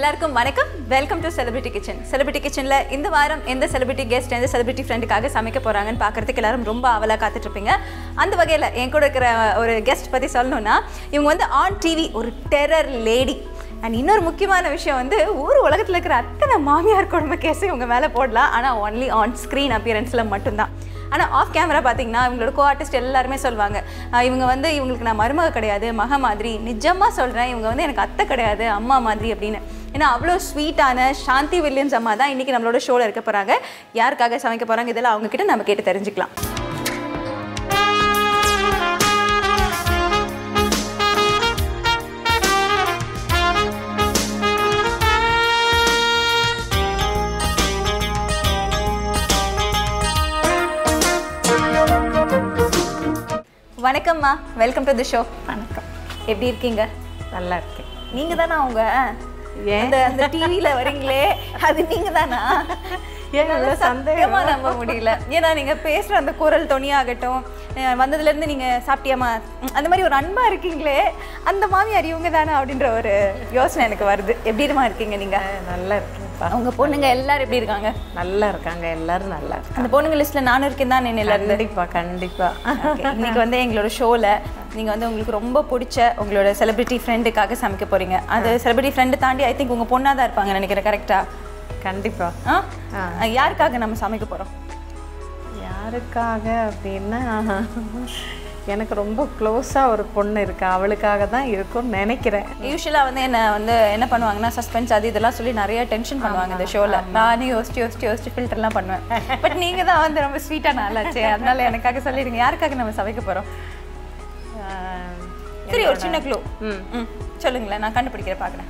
எல்லாருக்கும் வணக்கம் welcome to celebrity kitchen celebrity கிச்சனில் இந்த வாரம் எந்த செலிபிரிட்டி கெஸ்ட் எந்த செலிபிரிட்டி ஃப்ரெண்டுக்காக சமைக்க போகிறாங்கன்னு பார்க்கறதுக்கு எல்லாரும் ரொம்ப அவலாக காத்துட்ருப்பீங்க அந்த வகையில் என் கூட இருக்கிற ஒரு கெஸ்ட் பற்றி சொல்லணும்னா இவங்க வந்து ஆன் டிவி ஒரு டெரர் லேடி அண்ட் இன்னொரு முக்கியமான விஷயம் வந்து ஊர் உலகத்தில் இருக்கிற அத்தனை மாமியார் குடும்ப கேஸை இவங்க மேலே போடலாம் ஆனால் ஒன்லி ஆன் ஸ்க்ரீன் அப்பியரன்ஸில் மட்டும்தான் ஆனால் ஆஃப் கேமரா பார்த்தீங்கன்னா இவங்களோட கோ ஆர்டிஸ்ட் எல்லாருமே சொல்லுவாங்க "ஆஹ் இவங்க வந்து இவங்களுக்கு நான் மருமக கிடையாது மக மாதிரி நிஜமாக சொல்கிறேன் இவங்க வந்து எனக்கு அத்தை கிடையாது அம்மா மாதிரி அப்படின்னு ஏன்னா அவ்வளோ ஸ்வீட்டான சாந்தி வில்லியம்ஸ் அம்மா தான் இன்றைக்கி நம்மளோட ஷோவில் இருக்க போகிறாங்க யாருக்காக சமைக்க போகிறாங்க இதெல்லாம் அவங்க கிட்ட நம்ம கேட்டு தெரிஞ்சுக்கலாம் வணக்கம்மா வெல்கம் டு தி ஷோ வணக்கம் எப்படி இருக்கீங்க நல்லா இருக்கேன் நீங்கள் தானா அவங்க ஏன்? அந்த அந்த டிவியில் வரீங்களே அது நீங்கள் தானா ஏன் இவ்வளோ சந்தேகமா நம்ப முடியல ஏன்னா நீங்க பேசுற அந்த குரல் தொனியாகட்டும் அஹ் வந்ததுல இருந்து நீங்க சாப்பிட்டியாமா ம், அந்த மாதிரி ஒரு அன்பா இருக்கீங்களே அந்த மாமியார் இவங்க தானே அப்படின்ற ஒரு யோசனை எனக்கு வருது எப்படிமா இருக்கீங்க நீங்க நல்லா இருக்கேன்ப்பா உங்க பொண்ணுங்க எல்லாரும் எப்படி இருக்காங்க நல்லா இருக்காங்க எல்லாரும் நல்லா இருக்காங்க அந்த பொண்ணுங்க லிஸ்ட்ல நானும் இருக்கேன் தான் நினைல இருந்து கண்டிப்பா கண்டிப்பா Okay, இன்னைக்கு வந்து எங்களோட ஷோவில் நீங்கள் வந்து உங்களுக்கு ரொம்ப பிடிச்ச உங்களோட செலிபிரிட்டி ஃப்ரெண்டுக்காக சமைக்க போறீங்க அது செலிபிரிட்டி ஃப்ரெண்டு தாண்டி ஐ திங்க் உங்கள் பொண்ணாக தான் இருப்பாங்க நினைக்கிறேன் கரெக்டாக கண்டிப்பா ஆ யாருக்காக நம்ம சமைக்க போகிறோம் யாருக்காக அப்படின்னா எனக்கு ரொம்ப க்ளோஸாக ஒரு பொண்ணு இருக்கா அவளுக்காக தான் இருக்கும்னு நினைக்கிறேன் யூஸ்வலாக வந்து என்ன வந்து என்ன பண்ணுவாங்கன்னா சஸ்பென்ஸ் அது இதெல்லாம் சொல்லி நிறைய டென்ஷன் பண்ணுவாங்க இந்த ஷோவில் நானே யோசிச்சு யோசிச்சு யோசிச்சு ஃபில்டர்லாம் பண்ணுவேன் பட் நீங்கள் தான் வந்து ரொம்ப ஸ்வீட்டான ஆளாச்சே அதனால எனக்காக சொல்லிடுங்க யாருக்காக நம்ம சமைக்க போகிறோம் ஆஹ், சரி ஒரு சின்ன க்ளூ ம் ம் சொல்லுங்களேன் நான் கண்டுபிடிக்கிற பார்க்குறேன்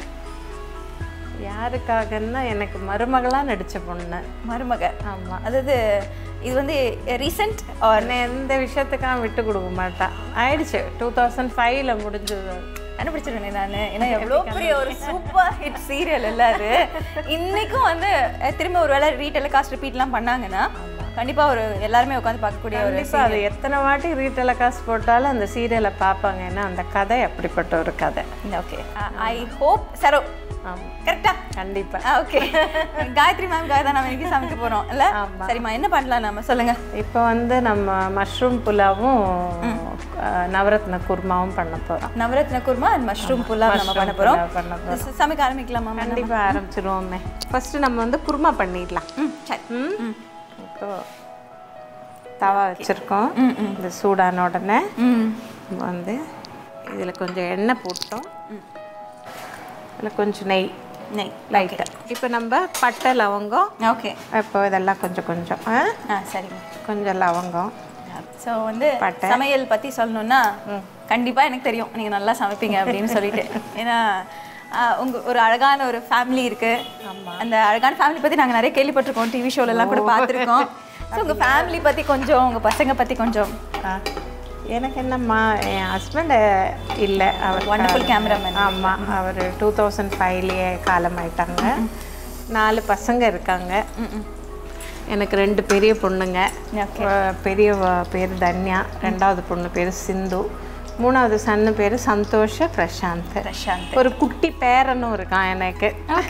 யாருக்காகன்னா எனக்கு மருமகளாக நடித்த பொண்ணு மருமக ஆமா அதாவது இது வந்து ரீசெண்ட் ஆர் உடனே எந்த விஷயத்துக்காக விட்டு கொடுக்க மாட்டான் ஆயிடுச்சு டூ தௌசண்ட் ஃபைவ்ல முடிஞ்சது கண்டுபிடிச்சிருவேன் நான் ஏன்னா எவ்வளோ பெரிய ஒரு சூப்பர் ஹிட் சீரியல் இல்ல அது இன்னைக்கும் வந்து அஹ், திரும்ப ஒரு வேளை ரீடெலிகாஸ்ட் ரிப்பீட்லாம் பண்ணாங்கன்னா கண்டிப்பா ஒரு எல்லாருமே உட்காந்து பார்க்கக்கூடிய ஒரு கண்டிப்பா அது எத்தனை வாட்டி ரீடெலிகாஸ்ட் போட்டாலும் அந்த சீரியலை பார்ப்பாங்க ஏன்னா அந்த கதை அப்படிப்பட்ட ஒரு கதை ஓகே ஐ ஹோப் சரோ ஆமா கரெக்டா கண்டிப்பா ஓகே காயத்ரி மேம்காக தான் நம்ம இன்னைக்கு சமைக்க போறோம் இல்ல ஆமா. சரிம்மா என்ன பண்ணலாம் நம்ம சொல்லுங்க இப்போ வந்து நம்ம மஷ்ரூம் புலாவும் அஹ், நவரத்ன குருமாவும் பண்ண போறோம் நவரத்ன குருமா அண்ட் மஷ்ரூம் புலாவ் நம்ம பண்ண போறோம் புலாவ் பண்ண போறோம் ச- சமைக்க ஆரம்பிக்கலாமா மேம் கண்டிப்பா ஆரம்பிச்சிருவோமே ஃபர்ஸ்ட் நம்ம வந்து குருமா பண்ணிடலாம் ம் சரி ம் இப்போ தவா வச்சிருக்கோம் இது சூடான உடனே ம் வந்து இதில் கொஞ்சம் எண்ணெய் போட்டோம் இதில் கொஞ்சம் நெய் நெய் லைட்டாக இப்போ நம்ம பட்டை லவங்கம் ஓகே இப்போ இதெல்லாம் கொஞ்சம் கொஞ்சம் ஆ? ஆ சரிங்க கொஞ்சம் லவங்கம் ஸோ வந்து பட்டை. சமையல் பற்றி சொல்லணும்னா கண்டிப்பாக எனக்கு தெரியும் நீங்கள் நல்லா சமைப்பீங்க அப்படின்னு சொல்லிட்டு ஏன்னா ஆஹ், உங்க ஒரு அழகான ஒரு ஃபேமிலி இருக்கு அந்த அழகான ஃபேமிலி பற்றி நாங்கள் நிறைய கேள்விப்பட்டிருக்கோம் டிவி ஷோலெல்லாம் கூட பார்த்துருக்கோம் ஸோ உங்கள் ஃபேமிலி பற்றி கொஞ்சம் உங்கள் பசங்க பற்றி கொஞ்சம் ஆ. எனக்கு என்னம்மா என் ஹஸ்பண்ட் இல்லை அவர் Wonderful cameraman. ஆமாம் அவர் டூ தௌசண்ட் ஃபைவ்லேயே காலமாயிட்டாங்க நாலு பசங்க இருக்காங்க எனக்கு ரெண்டு பெரிய பொண்ணுங்க ஓகே அஹ் பெரிய பேர் தன்யா ரெண்டாவது பொண்ணு பேர் சிந்து மூணாவது சன்னு பேர் சந்தோஷ பிரசாந்த் பிரசாந்த் ஒரு குட்டி பேரனும் இருக்கான் எனக்கு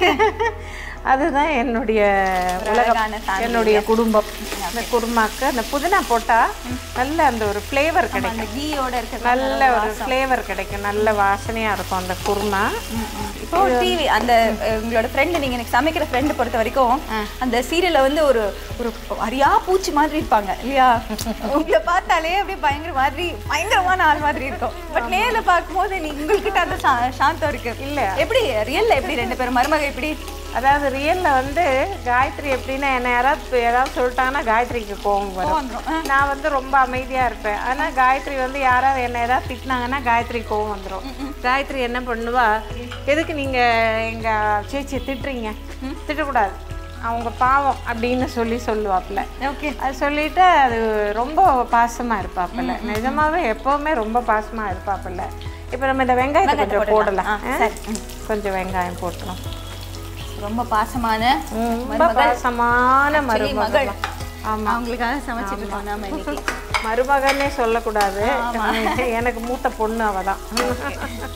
அதுதான் என்னுடைய உலகம் அழகான family. என்னுடைய குடும்பம் இந்த குருமாக்கு அந்த புதினா போட்டா நல்ல அந்த ஒரு ஃப்ளேவர் கிடைக்கும் அந்த கீயோட இருக்கிறது நல்ல ஒரு ஃப்ளேவர் கிடைக்கும் நல்ல வாசனையா இருக்கும் அந்த குருமா இப்போ டிவி அந்த அஹ், உங்களோட ஃப்ரெண்டு நீங்க எனக்கு சமைக்கிற ஃப்ரெண்டு பொறுத்த வரைக்கும் அந்த சீரியல்ல வந்து ஒரு ஒரு அரியா பூச்சி மாதிரி இருப்பாங்க இல்லையா உங்களை பார்த்தாலே அப்படியே பயங்கர மாதிரி பயங்கரமான ஆள் மாதிரி இருக்கும் பட் நேர்ல பார்க்கும்போது நீ உங்ககிட்ட அந்த சா- சாந்தம் இருக்கு இல்ல. எப்படி ரியல்ல எப்படி ரெண்டு பேரும் மருமக எப்படி அதாவது ரியல்ல வந்து காயத்ரி எப்படின்னா என்ன யாராவது ஏதாவது சொல்லிட்டாங்கன்னா காயத்ரிக்கு கோவம் வரும் வந்துரும். நான் வந்து ரொம்ப அமைதியா இருப்பேன் ஆனா காயத்ரி வந்து யாராவது என்ன ஏதாவது திட்டினாங்கன்னா காயத்ரி கோவம் வந்துடும் காயத்ரி என்ன பண்ணுவா எதுக்கு நீங்க எங்க சேச்சியை திட்டுறீங்க திட்டக்கூடாது அவங்க பாவம் அப்படின்னு சொல்லி சொல்லுவாப்புல ஓகே அது சொல்லிட்டு அது ரொம்ப பாசமா இருப்பாப்புல நிஜமாவே எப்பவுமே ரொம்ப பாசமா இருப்பாப்புல இப்போ நம்ம இந்த வெங்காயத்தை கொஞ்சம் போடலாம் ஆ, ஆ? சரி. கொஞ்சம் வெங்காயம் போட்டுரும் ரொம்ப பாசமான ரொம்ப பாசமான Actually, மருமகள் மகள் ஆமா அவங்களுக்காக சமைச்சிட்டு இருக்கோம் நாம இன்னைக்கு மருமகனே சொல்லக்கூடாது எனக்கு மூத்த பொண்ணு அவ தான்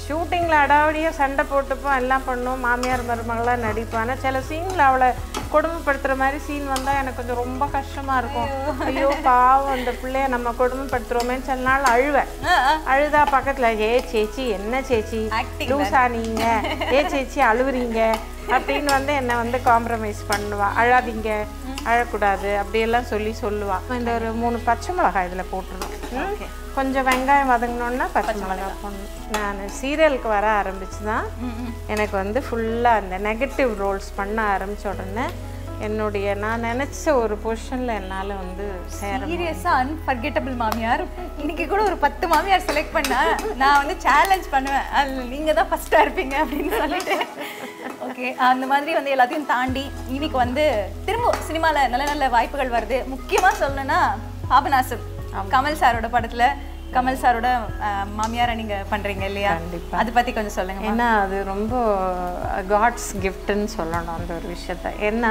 ஷூட்டிங்கில் அடாவடியாக சண்டை போட்டுப்போம் எல்லாம் பண்ணுவோம் மாமியார் மருமகளாக நடிப்போம் ஆனால் சில சீனில் அவளை கொடுமைப்படுத்துகிற மாதிரி சீன் வந்தால் எனக்கு கொஞ்சம் ரொம்ப கஷ்டமாக இருக்கும் ஐயோ பாவம் அந்த பிள்ளைய நம்ம கொடுமைப்படுத்துகிறோமேன்னு சில நாள் அழுவேன் ஆ, ஆ. அழுதா பக்கத்தில் ஏ சேச்சி என்ன சேச்சி Acting லூசா நீங்க ஏ சேச்சி அழுவுறீங்க அப்படின்னு வந்து என்னை வந்து காம்ப்ரமைஸ் பண்ணுவா அழாதீங்க அழக்கூடாது அப்படியெல்லாம் சொல்லி சொல்லுவா இந்த ஒரு மூணு பச்சை மிளகாய் இதில் போட்டுருணும் ம்? கொஞ்சம் வெங்காயம் வதங்கினோன்னா பச்சை மிளகாய் போடணும் நான் சீரியலுக்கு வர ஆரம்பிச்சு தான் எனக்கு வந்து ஃபுல்லாக அந்த நெகட்டிவ் ரோல்ஸ் பண்ண ஆரம்பிச்ச உடனே என்னுடைய நான் நினச்ச ஒரு பொசிஷனில் என்னால் வந்து சேர சீரியஸா அன்ஃபர்கெட்டபிள் மாமியார் இன்னைக்கு கூட ஒரு பத்து மாமியார் செலக்ட் பண்ணா நான் வந்து சேலஞ்ச் பண்ணுவேன் அதுல நீங்க தான் ஃபர்ஸ்டா இருப்பீங்க அப்படின்னு சொல்லிட்டு ஓகே அந்த மாதிரி வந்து எல்லாத்தையும் தாண்டி இன்னைக்கு வந்து திரும்ப சினிமால நல்ல நல்ல வாய்ப்புகள் வருது முக்கியமா சொல்லணும்னா பாபநாசம் கமல் சாரோட படத்துல கமல் சாரோட அஹ், மாமியாரை நீங்க பண்றீங்க இல்லையா கண்டிப்பா. அதை பத்தி கொஞ்சம் சொல்லுங்க ஏன்னா அது ரொம்ப காட்ஸ் கிஃப்ட்னு சொல்லணும் அந்த ஒரு விஷயத்த ஏன்னா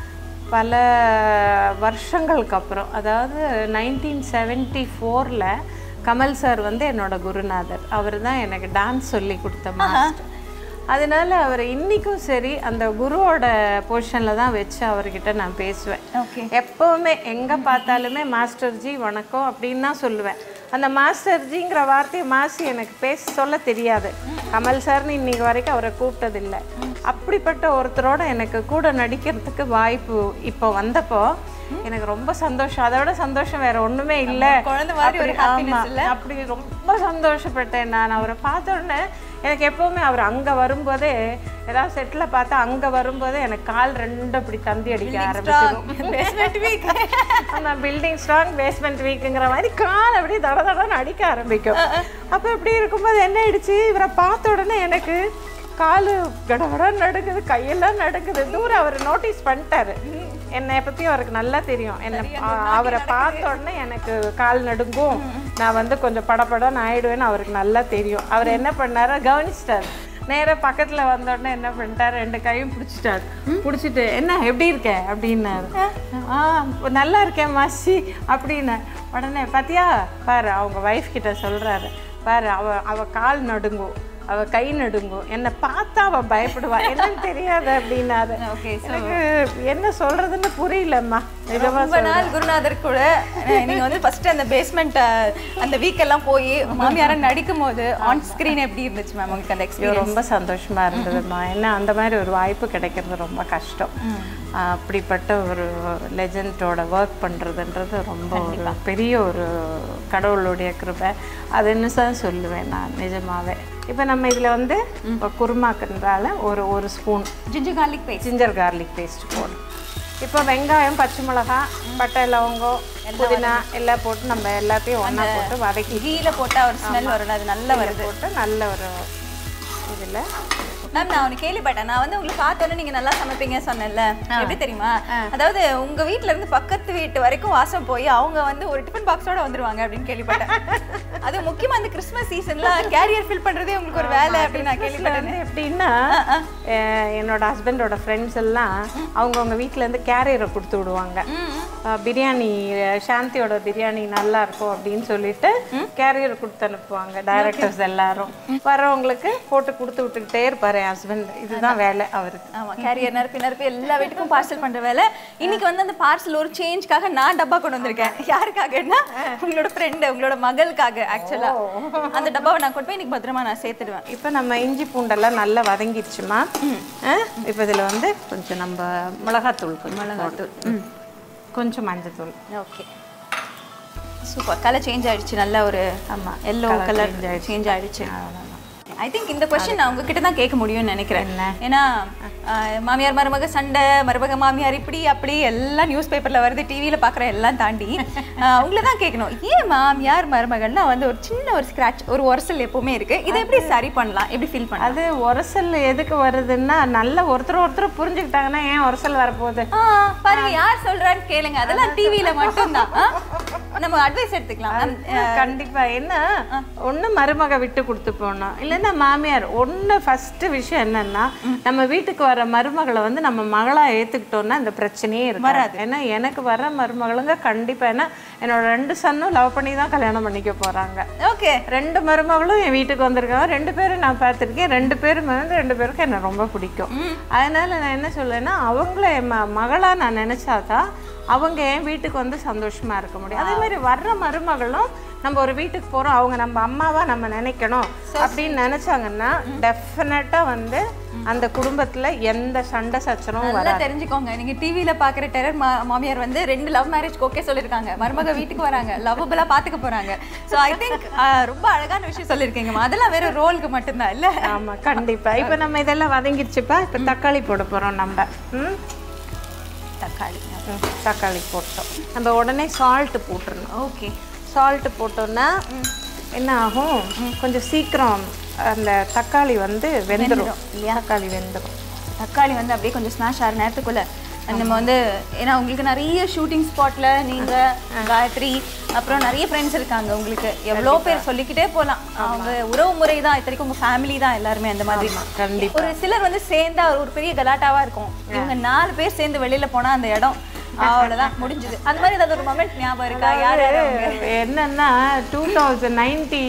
பல வருஷங்களுக்கு அப்புறம் அதாவது நைன்டீன் செவன்ட்டி ஃபோரில் கமல் சார் வந்து என்னோட குருநாதர் அவர் தான் எனக்கு டான்ஸ் சொல்லி கொடுத்த மாஸ்டர் அதனால அவர் இன்றைக்கும் சரி அந்த குருவோட பொசிஷனில் தான் வச்சு அவர்கிட்ட நான் பேசுவேன் ஓகே எப்போவுமே எங்கே பார்த்தாலுமே மாஸ்டர் ஜி வணக்கம் அப்படின்னு தான் சொல்லுவேன் அந்த மாஸ்டர் ஜிங்கிற வார்த்தையை மாசி எனக்கு பேச சொல்ல தெரியாது கமல் சார்னு இன்னைக்கு வரைக்கும் அவரை கூப்பிட்டதில்லை அப்படிப்பட்ட ஒருத்தரோட எனக்கு கூட நடிக்கிறதுக்கு வாய்ப்பு இப்போ வந்தப்போ எனக்கு ரொம்ப சந்தோஷம் அதை விட சந்தோஷம் வேற ஒண்ணுமே இல்லை குழந்தை மாதிரி ஒரு happiness இல்ல? அப்படி ரொம்ப சந்தோஷப்பட்டேன் நான் அவரை பார்த்த உடனே எனக்கு எப்பவுமே அவர் அங்க வரும்போதே ஏதாவது செட்டில் பார்த்தா அங்க வரும்போதே எனக்கு கால் ரெண்டும் அப்படி தந்தி அடிக்க ஆரம்பிச்சிடும் பேஸ்மெண்ட் வீக் அந்த பில்டிங் ஸ்ட்ராங் பேஸ்மெண்ட் வீக்குங்கிற மாதிரி கால் அப்படியே தட தடன்னு அடிக்க ஆரம்பிக்கும் அப்போ இப்படி இருக்கும்போது என்ன ஆயிடுச்சு இவரை பார்த்த உடனே எனக்கு காலு கடகடன்னு நடுக்குது கையெல்லாம் நடுக்குது தூரம் அவர் நோட்டீஸ் பண்ணிட்டாரு என்னை பற்றி அவருக்கு நல்லா தெரியும் என்னை பா- அவரை பார்த்த உடனே எனக்கு கால் நடுங்கும் நான் வந்து கொஞ்சம் படபடன்னு ஆயிடுவேன்னு அவருக்கு நல்லா தெரியும் அவர் என்ன பண்ணாரு கவனிச்சிட்டாரு நேரா பக்கத்துல வந்த உடனே என்ன பண்ணிட்டாரு ரெண்டு கையும் பிடிச்சிட்டாரு பிடிச்சிட்டு என்ன எப்படி இருக்க அப்படின்னாரு ஆ நல்லா இருக்கேன் மாசி அப்படின்னு உடனே பாத்தியா பாரு அவங்க ஒய்ஃப் கிட்ட சொல்றாரு பாரு அவ அவ கால் நடுங்கும் அவ கை நடுங்கும் என்னை பார்த்தா அவ பயப்படுவா என்னன்னு தெரியாது அப்படின்னாரு ஓகே எனக்கு என்ன சொல்றதுன்னு புரியலம்மா நிஜமா ரொம்ப நாள் குருநாதர் கூட அஹ், நீங்க வந்து ஃபர்ஸ்ட் அந்த பேஸ்மெண்ட் அந்த வீக் எல்லாம் போய் மாமியாரா நடிக்கும் போது ஆன் ஸ்கிரீன் எப்படி இருந்துச்சு மேம் உங்களுக்கு அந்த ஐயோ, எக்ஸ்பீரியன்ஸ் ரொம்ப சந்தோஷமா இருந்ததும்மா ஏன்னா அந்த மாதிரி ஒரு வாய்ப்பு கிடைக்கிறது ரொம்ப கஷ்டம் ஆஹ் அப்படிப்பட்ட ஒரு லெஜண்டோட ஒர்க் பண்ணுறதுன்றது ரொம்ப ஒரு பெரிய ஒரு கடவுளுடைய கிருபை அது என்ன தான் சொல்லுவேன் நான் நிஜமாவே இப்போ நம்ம இதில் வந்து இப்போ குருமாக்குன்றால ஒரு ஒரு spoon ginger garlic paste ginger garlic paste போடும் இப்போ வெங்காயம் பச்சை மிளகாய் பட்டை லவங்கம் புதினா எல்லாம் போட்டு நம்ம எல்லாத்தையும் ஒன்றா போட்டு வதக்கி கீழ போட்டா ஒரு ஸ்மெல் வரும்ல அது நல்லா வருது போட்டு நல்ல ஒரு இதில் மேம் நான் ஒன்று கேள்விப்பட்டேன் நான் வந்து உங்களுக்கு பார்த்தோன்னே நீங்க நல்லா சமைப்பீங்க சொன்னேன்ல எப்படி தெரியுமா அதாவது உங்க வீட்ல இருந்து பக்கத்து வீட்டு வரைக்கும் வாசம் போய் அவங்க வந்து ஒரு டிஃபன் பாக்ஸோட வந்துருவாங்க அப்படின்னு கேள்விப்பட்டேன் அது முக்கியமா அந்த கிறிஸ்மஸ் சீசன்ல கேரியர் ஃபில் பண்றதே உங்களுக்கு ஒரு வேலை அப்படின்னு நான் கேள்விப்பட்டேன் வந்து எப்படின்னா அஹ் என்னோட ஹஸ்பண்டோட ஃப்ரெண்ட்ஸ் எல்லாம் அவங்கவுங்க வீட்டிலேருந்து கேரியரை கொடுத்து விடுவாங்க அஹ் பிரியாணி அஹ் சாந்தியோட பிரியாணி நல்லா இருக்கும் அப்படின்னு சொல்லிட்டு கேரியர் கொடுத்து அனுப்புவாங்க டைரக்டர்ஸ் எல்லாரும் வரவங்களுக்கு போட்டு கொடுத்து விட்டுக்கிட்டே இருப்பாரு என் ஹஸ்பண்ட் இதுதான் வேலை அவருக்கு ஆமா கேரியர் நிரப்பி நிரப்பி எல்லா வீட்டுக்கும் பார்சல் பண்ற வேலை இன்னைக்கு வந்து அந்த பார்சல் ஒரு சேஞ்ச்காக நான் டப்பா கொண்டு வந்திருக்கேன் யாருக்காகன்னா உங்களோட ஃப்ரெண்டு உங்களோட மகளுக்காக ஆக்சுவலா அந்த டப்பாவை நான் கொண்டு போய் இன்னைக்கு பத்திரமா நான் சேர்த்துடுவேன் இப்போ நம்ம இஞ்சி பூண்டெல்லாம் நல்லா வதங்கிடுச்சுமா இப்போ இதில் வந்து கொஞ்சம் நம்ம மிளகாத்தூள் மிளகாத்தூள் கொஞ்சம் மஞ்சத்தூள் ஓகே சூப்பர் கலர் சேஞ்ச் ஆயிடுச்சு நல்ல ஒரு ஆமா, எல்லோ colour கலர் change ஆயிடுச்சு. சேஞ்ச் ஆயிடுச்சு ஐ திங்க் இந்த கொஸ்டின் நான் உங்ககிட்ட தான் கேட்க முடியும்னு நினைக்கிறேன் ஏன்னா அஹ், மாமியார் மருமக சண்டை மருமக மாமியார் இப்படி அப்படி எல்லாம் நியூஸ் பேப்பர்ல வருது டிவியில பாக்குற எல்லாம் தாண்டி அஹ், உங்களை தான் கேட்கணும் ஏன் மாமியார் மருமகள்னா வந்து ஒரு சின்ன ஒரு ஸ்கிராட்ச் ஒரு உரசல் எப்பவுமே இருக்கு இதை எப்படி சரி பண்ணலாம் எப்படி ஃபீல் பண்ணலாம் அது உரசல் எதுக்கு வருதுன்னா நல்ல ஒருத்தர் ஒருத்தர் புரிஞ்சுக்கிட்டாங்கன்னா ஏன் உரசல் வரப்போகுது ஆ, பாருங்க யார் சொல்றான்னு கேளுங்க அதெல்லாம் டிவியில மட்டும்தான் ஆ? நம்ம அட்வைஸ் எடுத்துக்கலாம் மேம் கண்டிப்பா என்ன ஒண்ணு மருமக விட்டு கொடுத்து போகணும் இல்லைன்னா மாமியார் ஒண்ணு ஃபர்ஸ்ட் விஷயம் என்னன்னா நம்ம வீட்டுக்கு வர மருமகளை வந்து நம்ம மகளா ஏத்துக்கிட்டோம்னா இந்த பிரச்சனையே இருக்காது ஏன்னா எனக்கு வர மருமகளுங்க கண்டிப்பா ஏன்னா என்னோட ரெண்டு சன்னும் லவ் பண்ணி தான் கல்யாணம் பண்ணிக்க போறாங்க ஓகே ரெண்டு மருமகளும் என் வீட்டுக்கு வந்திருக்காங்க ரெண்டு பேரும் நான் பார்த்துருக்கேன் ரெண்டு பேரும் வந்து ரெண்டு பேருக்கும் என்ன ரொம்ப பிடிக்கும் அதனால நான் என்ன சொல்லுவேன்னா அவங்கள என் ம மகளாக நான் நினச்சாதான் அவங்க என் வீட்டுக்கு வந்து சந்தோஷமா இருக்க முடியும் அதே மாதிரி வர்ற மருமகளும் நம்ம ஒரு வீட்டுக்கு போகிறோம் அவங்க நம்ம அம்மாவா நம்ம நினைக்கணும் அப்படின்னு நினச்சாங்கன்னா டெஃபினட்டாக வந்து அந்த குடும்பத்தில் எந்த சண்டை சச்சரவும் நல்லா வராது தெரிஞ்சுக்கோங்க நீங்க டிவில பாக்குற டெரர் மாமியார் வந்து ரெண்டு லவ் மேரேஜ் ஓகே சொல்லிருக்காங்க மருமக வீட்டுக்கு வராங்க லவ்வபிளா பாத்துக்க போறாங்க சோ ஐ திங்க் ரொம்ப அழகான விஷயம் சொல்லிருக்கீங்க அதெல்லாம் வேற ரோலுக்கு மட்டும்தான் இல்ல ஆமா கண்டிப்பா இப்போ நம்ம இதெல்லாம் வதங்கிடுச்சுப்பா இப்போ தக்காளி போட போறோம் நம்ம ம் தக்காளி ம், தக்காளி போட்டோம் நம்ம உடனே சால்ட் போட்டுறணும் ஓகே சால்ட் போட்டோம்னா என்ன ஆகும் கொஞ்சம் சீக்கிரம் அந்த தக்காளி வந்து வெந்துடும் தக்காளி வெந்துடும் தக்காளி வந்து அப்படியே கொஞ்சம் ஸ்மாஷ் ஆகிற நேரத்துக்குள்ள நம்ம வந்து ஏன்னா உங்களுக்கு நிறைய ஷூட்டிங் ஸ்பாட்ல நீங்க காயத்ரி அப்புறம் நிறைய ஃப்ரெண்ட்ஸ் இருக்காங்க உங்களுக்கு எவ்வளோ பேர் சொல்லிக்கிட்டே போகலாம் அவங்க உறவு முறை தான் இத்தனைக்கும் உங்க ஃபேமிலி தான் எல்லாருமே அந்த மாதிரி கண்டிப்பா ஒரு சிலர் வந்து சேர்ந்தா ஒரு பெரிய கலாட்டாவா இருக்கும் இவங்க நாலு பேர் சேர்ந்து வெளியில போனா அந்த இடம் அவ்வளவுதான் முடிஞ்சது அந்த மாதிரி ஏதாவது ஒரு மொமெண்ட் ஞாபகம் இருக்கா யார் யார் அவங்க? என்னன்னா டூ தௌசண்ட் நைன்டி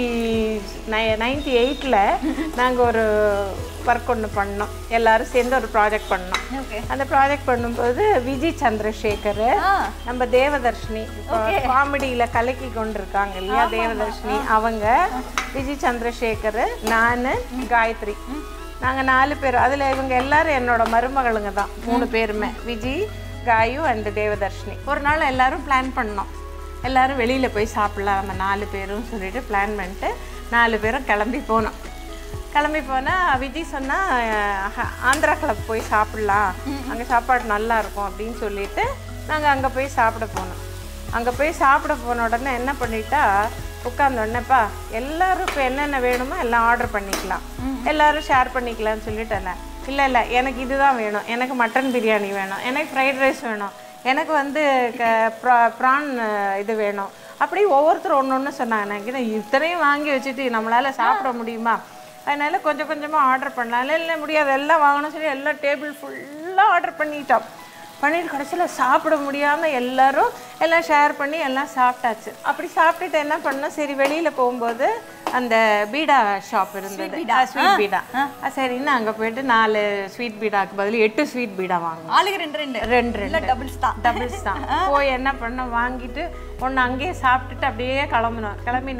நைன்டி எயிட்டில் நாங்கள் ஒரு ஒர்க் ஒன்று பண்ணோம் எல்லாரும் சேர்ந்து ஒரு ப்ராஜெக்ட் பண்ணோம் ஓகே அந்த ப்ராஜெக்ட் பண்ணும்போது விஜய் சந்திரசேகர் ஆ நம்ம தேவதர்ஷினி இப்போ காமெடியில் கலக்கி கொண்டிருக்காங்க இல்லையா தேவதர்ஷினி அவங்க விஜய் சந்திரசேகர் நான் காயத்ரி நாங்கள் நாலு பேர் அதில் இவங்க எல்லாரும் என்னோட மருமகளுங்க தான் மூணு பேருமே விஜய் காயு அண்ட் தேவதர்ஷினி ஒரு நாள் எல்லாரும் பிளான் பண்ணோம் எல்லாரும் வெளியில் போய் சாப்பிடலாம் நம்ம நாலு பேரும் சொல்லிட்டு பிளான் பண்ணிட்டு நாலு பேரும் கிளம்பி போனோம் கிளம்பி போனால் விஜய் சொன்னால் ஆந்திரா கிளப் போய் சாப்பிட்லாம் அங்கே சாப்பாடு நல்லா இருக்கும் அப்படின்னு சொல்லிட்டு நாங்கள் அங்கே போய் சாப்பிட போனோம் அங்கே போய் சாப்பிட போன உடனே என்ன பண்ணிட்டா உட்கார்ந்த உடனேப்பா எல்லாரும் இப்போ என்னென்ன வேணுமோ எல்லாம் ஆர்டர் பண்ணிக்கலாம் எல்லாரும் ஷேர் பண்ணிக்கலாம்னு சொல்லிட்டேன் இல்லை இல்லை எனக்கு இதுதான் வேணும் எனக்கு மட்டன் பிரியாணி வேணும் எனக்கு ஃப்ரைட் ரைஸ் வேணும் எனக்கு வந்து க ப்ரான் இது வேணும் அப்படி ஒவ்வொருத்தரும் ஒன்று ஒன்று சொன்னாங்க எனக்கு என்ன இத்தனையும் வாங்கி வச்சுட்டு நம்மளால் சாப்பிட முடியுமா அதனால கொஞ்சம் கொஞ்சமாக ஆர்டர் பண்ணலாம் இல்லை இல்லை முடியாது எல்லாம் வாங்கணும் சொல்லி எல்லாம் டேபிள் ஃபுல்லாக ஆர்டர் பண்ணிட்டோம் பண்ணிட்டு கடைசியில் சாப்பிட முடியாமல் எல்லாரும் எல்லாம் ஷேர் பண்ணி எல்லாம் சாப்பிட்டாச்சு அப்படி சாப்பிட்டுட்டு என்ன பண்ணோம் சரி வெளியில் போகும்போது அந்த பீடா ஷாப் இருந்தது ஸ்வீட் பீடா ஆ, சரின்னு அங்கே போயிட்டு நாலு ஸ்வீட் பீடாக்கு பதில் எட்டு ஸ்வீட் பீடா வாங்கினோம் ஆளுக்கு ரெண்டு ரெண்டு ரெண்டு இல்ல ரெண்டு டபுள்ஸ் தான் டபுள்ஸ் தான் போய் என்ன பண்ணோம் வாங்கிட்டு ஒன்று அங்கேயே சாப்பிட்டுட்டு அப்படியே கிளம்புனோம் கிளம்பி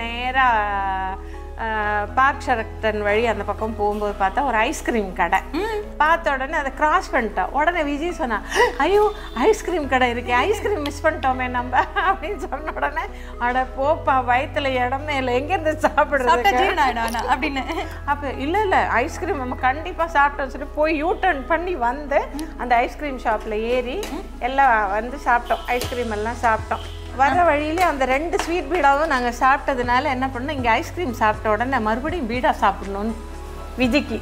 நேராக பார்க் ஷரக்டன் வழி அந்த பக்கம் போகும்போது பார்த்தா ஒரு ஐஸ்கிரீம் கடை பார்த்த உடனே அதை கிராஸ் பண்ணிட்டோம் உடனே விஜய் சொன்னா ஐயோ ஐஸ்கிரீம் கடை இருக்கே ஐஸ்கிரீம் மிஸ் பண்ணிட்டோமே நம்ம அப்படின்னு சொன்ன உடனே அட போப்பா வயித்துல இடமே இல்லை எங்கேருந்து சாப்பிட்டா சாப்பிடுறது ஜீரணம் ஆயிடும் ஆனா அப்படின்னு அப்போ இல்லை இல்லை ஐஸ்கிரீம் நம்ம கண்டிப்பாக சாப்பிட்டோம் சொல்லி போய் யூ டர்ன் பண்ணி வந்து அந்த ஐஸ்கிரீம் ஷாப்பில் ஏறி எல்லாம் வந்து சாப்பிட்டோம் ஐஸ்கிரீம் எல்லாம் சாப்பிட்டோம் வர வழியிலே அந்த ரெண்டு ஸ்வீட் பீடாவும் நாங்கள் சாப்பிட்டதுனால என்ன பண்ணோம் இங்கே ஐஸ்கிரீம் சாப்பிட்ட உடனே மறுபடியும் பீடா சாப்பிடணும்னு விஜிக்கு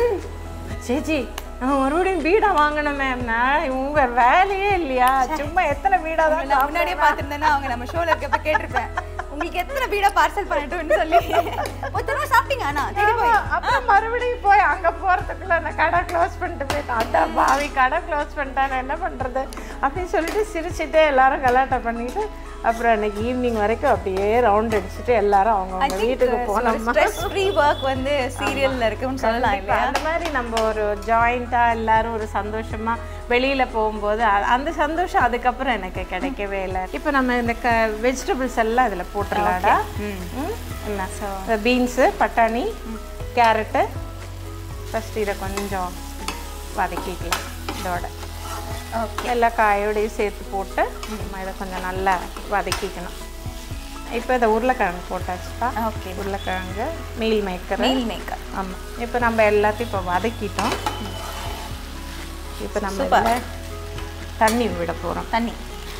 சேச்சி நம்ம மறுபடியும் பீடா வாங்கணும் மேம்னா உங்க வேலையே இல்லையா சும்மா எத்தனை பீடா தான் நான் முன்னாடியே பார்த்திருந்தேன்னா அவங்க நம்ம ஷோல இருக்கப்ப கேட்டிருப்பேன் உங்களுக்கு எத்தனை பீடா பார்சல் பண்ணட்டும்னு சொல்லி ஒரு தடவை சாப்பிட்டீங்க ஆனா தேடி போய் ஆமா, அப்புறம் மறுபடியும் போய் அங்க போறதுக்குள்ள நான் கடை க்ளோஸ் பண்ணிட்டு போயிட்டேன் அட்டா பாவி கடை க்ளோஸ் பண்ணிட்டேன் நான் என்ன பண்றது அப்படின்னு சொல்லிட்டு சிரிச்சுட்டே எல்லாரும் கலாட்டா பண்ணிட்டு அப்புறம் அன்னைக்கு ஈவினிங் வரைக்கும் அப்படியே ரவுண்ட் அடிச்சுட்டு எல்லாரும் அவங்க வீட்டுக்கு போனோம் ஸ்ட்ரெஸ் ஃப்ரீ ஒர்க் வந்து சீரியல்ல இருக்குன்னு சொல்லலாம் கண்டிப்பா. இல்லையா அந்த மாதிரி நம்ம ஒரு ஜாயிண்டா எல்லாரும் ஒரு சந்தோஷமா வெளியில போகும்போது அ- அந்த சந்தோஷம் அதுக்கப்புறம் எனக்கு கிடைக்கவே இல்லை இப்போ நம்ம இந்த க வெஜிடபிள்ஸ் எல்லாம் இதுல போட்டுடலாடா ம், என்ன பீன்ஸு பட்டாணி கேரட்டு ஃபஸ்ட் இதை கொஞ்சம் வதக்கிக்கலாம் இதோட எல்லா காயோடையும் சேர்த்து போட்டு நம்ம இதை கொஞ்சம் நல்லா வதக்கிக்கணும் இப்போ இதை உருளைக்கிழங்கு போட்டாச்சுப்பா ஓகே உருளைக்கிழங்கு மீல் மேக்கர் மீல் மேக்கர் ஆமாம் இப்போ நம்ம எல்லாத்தையும் இப்போ வதக்கிட்டோம் இப்போ நம்ம இதில் தண்ணி விட போகிறோம் தண்ணி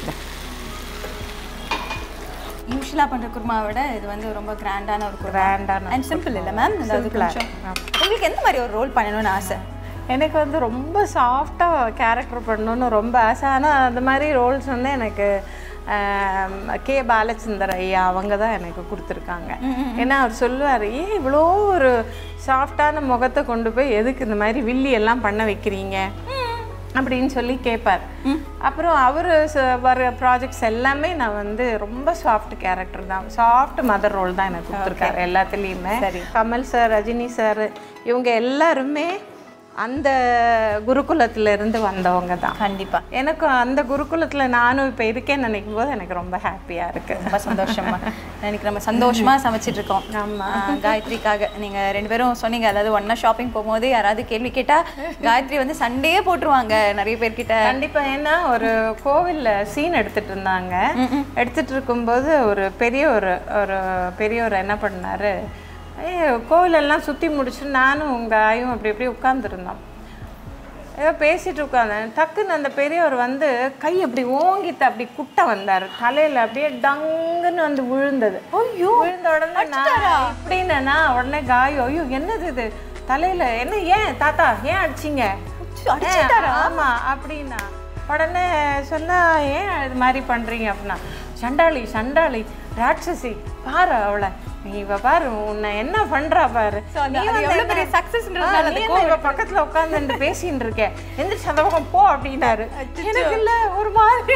யூஸ்வலாக பண்ற குருமாவை விட இது வந்து ரொம்ப கிராண்டான ஒரு குருமா கிராண்டான அண்ட் சிம்பிள் இல்லை மேம் அதாவது Simple-ஆ, கொஞ்சம் உங்களுக்கு எந்த மாதிரி ஒரு ரோல் பண்ணணும்னு ஆசை எனக்கு வந்து ரொம்ப சாஃப்டாக கேரக்டர் பண்ணணும்னு ரொம்ப ஆசை ஆனால் அந்த மாதிரி ரோல்ஸ் வந்து எனக்கு கே பாலச்சந்தர் ஐயா அவங்க தான் எனக்கு கொடுத்துருக்காங்க ஏன்னா அவர் சொல்லுவார் ஏன் இவ்வளோ ஒரு சாஃப்டான முகத்தை கொண்டு போய் எதுக்கு இந்த மாதிரி வில்லி எல்லாம் பண்ண வைக்கிறீங்க அப்படின்னு சொல்லி கேட்பார் அப்புறம் அவர் வர ப்ராஜெக்ட்ஸ் எல்லாமே நான் வந்து ரொம்ப சாஃப்ட் கேரக்டர் தான் சாஃப்ட் மதர் ரோல் தான் எனக்கு கொடுத்துருக்காரு எல்லாத்துலேயுமே கமல் சார் ரஜினி சார் இவங்க எல்லாருமே அந்த குருகுலத்துல இருந்து வந்தவங்க தான் கண்டிப்பா எனக்கு அந்த குருகுலத்துல நானும் இப்போ இருக்கேன்னு நினைக்கும் போது எனக்கு ரொம்ப ஹாப்பியா இருக்கு ரொம்ப சந்தோஷமா எனக்கு நம்ம சந்தோஷமா சமைச்சிட்டு இருக்கோம் ஆமா. ஆ, காயத்ரிக்காக நீங்க ரெண்டு பேரும் சொன்னீங்க அதாவது ஒண்ணா ஷாப்பிங் போகும்போது யாராவது கேள்வி கேட்டா காயத்ரி வந்து சண்டே போட்டுருவாங்க நிறைய பேர்கிட்ட கண்டிப்பா ஏன்னா ஒரு கோவில்ல சீன் எடுத்துட்டு இருந்தாங்க எடுத்துட்டு இருக்கும்போது ஒரு பெரிய ஒரு ஒரு பெரியவர் என்ன பண்ணாரு ஏய், கோவிலெல்லாம் சுத்தி முடிச்சு நானும் உங்க ஆயும் அப்படி இப்படி உட்கார்ந்துருந்தோம் ஏதோ பேசிட்டு உட்காந்தேன் டக்குன்னு அந்த பெரியவர் வந்து கை அப்படி ஓங்கிட்டு அப்படி குட்ட வந்தாரு தலையில அப்படியே டங்குன்னு வந்து விழுந்தது ஐயோ விழுந்த உடனே நான் இப்படின்னா உடனே காயம் ஐயோ என்னது இது தலையில என்ன ஏன் தாத்தா ஏன் அடிச்சீங்க அடிச்சிட்டாரா? ஆமா அப்படின்னா உடனே சொன்னா ஏன் இது மாதிரி பண்றீங்க அப்படின்னா சண்டாளி சண்டாளி ராட்சசி பாரு அவளை நீ இவ பாரு உன்னை என்ன பண்றா பாரு So, அந்த- நீ அது வந்து எவ்வளவு என்ன- பெரிய successன்றதுனால ஆ, அந்த நீ என்ன இவ பக்கத்துல உட்கார்ந்து பேசிட்டு இருக்கேன் எந்திரிச்சு அந்த பக்கம் போ அப்படின்னாரு எனக்கு இல்ல ஒரு மாதிரி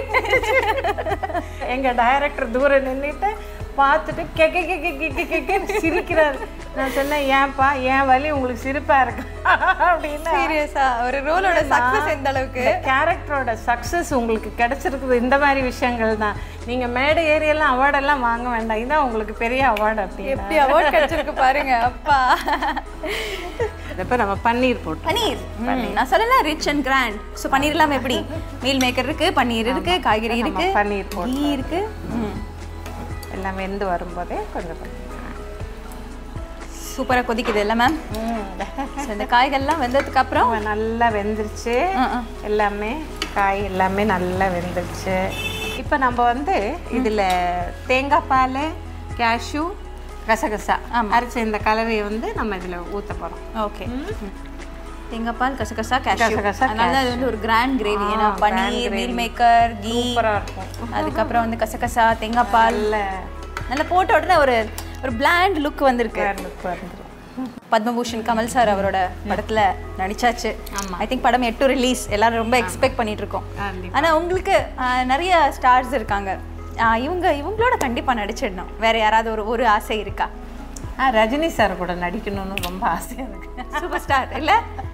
எங்க டைரக்டர் தூரம் நின்னுட்டு பார்த்துட்டு கெ கெ கெ கெ கெ கெ கென்னு சிரிக்கிறாரு நான் சொன்னேன் ஏன்பா ஏன் வலி உங்களுக்கு சிரிப்பா இருக்கு அப்படின்னா சீரியஸா ஒரு ரோலோட சக்சஸ் எந்த அளவுக்கு இந்த கேரக்டரோட சக்ஸஸ் உங்களுக்கு கிடைச்சிருக்குது இந்த மாதிரி விஷயங்கள் தான் நீங்க மேடை ஏரியெல்லாம் அவார்டெல்லாம் வாங்க வேண்டாம் இதான் உங்களுக்கு பெரிய அவார்டு அப்படின்னு எப்படி அவார்ட் கிடைச்சிருக்கு பாருங்க அப்பா இப்போ நம்ம பன்னீர் போட்டோம் பன்னீர் ம், நான் சொல்லல rich and grand so paneer இல்லாம எப்படி மீல் மேக்கர் இருக்கு பன்னீர் இருக்கு காய்கறி இருக்கு பன்னீர் போட்டோம் கீ இருக்கு ம். எல்லாம் வெந்து வரும்போதே கொஞ்சம் பன்னீர் சூப்பரா கொதிக்குது இல்ல மேம் ஸோ இந்த காய்கள்லாம் வெந்ததுக்கு அப்புறம் அவன் நல்லா வெந்துருச்சு ஆ, ஆ. எல்லாமே காய் எல்லாமே நல்லா வெந்துருச்சு இப்போ நம்ம வந்து இதில் தேங்காய் பால் கேஷ்யூ கசகசா அரைச்ச இந்த கலவையை வந்து நம்ம இதில் ஊற்ற போகிறோம் ஓகே தேங்காய் பால் கசகசா கேஷ்யூ கசகசா, அதனால அது வந்து ஒரு கிராண்ட் கிரேவி ஏன்னா பன்னீர் மீல் மேக்கர் கீ சூப்பராக இருக்கும் அதுக்கப்புறம் வந்து கசகசா தேங்காய் பால் நல்ல நல்லா போட்ட உடனே ஒரு ஒரு பிளாண்ட் லுக் வந்திருக்கு லுக் வந்துடும் பத்மபூஷன் கமல் சார் அவரோட படத்துல நடிச்சாச்சு ஐ திங்க் படம் எட்டு ரிலீஸ் எல்லாரும் ரொம்ப எக்ஸ்பெக்ட் பண்ணிட்டு இருக்கோம் கண்டிப்பா. ஆனா உங்களுக்கு ஆஹ், நிறைய ஸ்டார்ஸ் இருக்காங்க ஆஹ், இவங்க இவங்களோட கண்டிப்பா நடிச்சிடணும் வேற யாராவது ஒரு ஒரு ஆசை இருக்கா ஆ ரஜினி சார் கூட நடிக்கணும்னு ரொம்ப ஆசையாக இருக்கு சூப்பர் ஸ்டார் இல்ல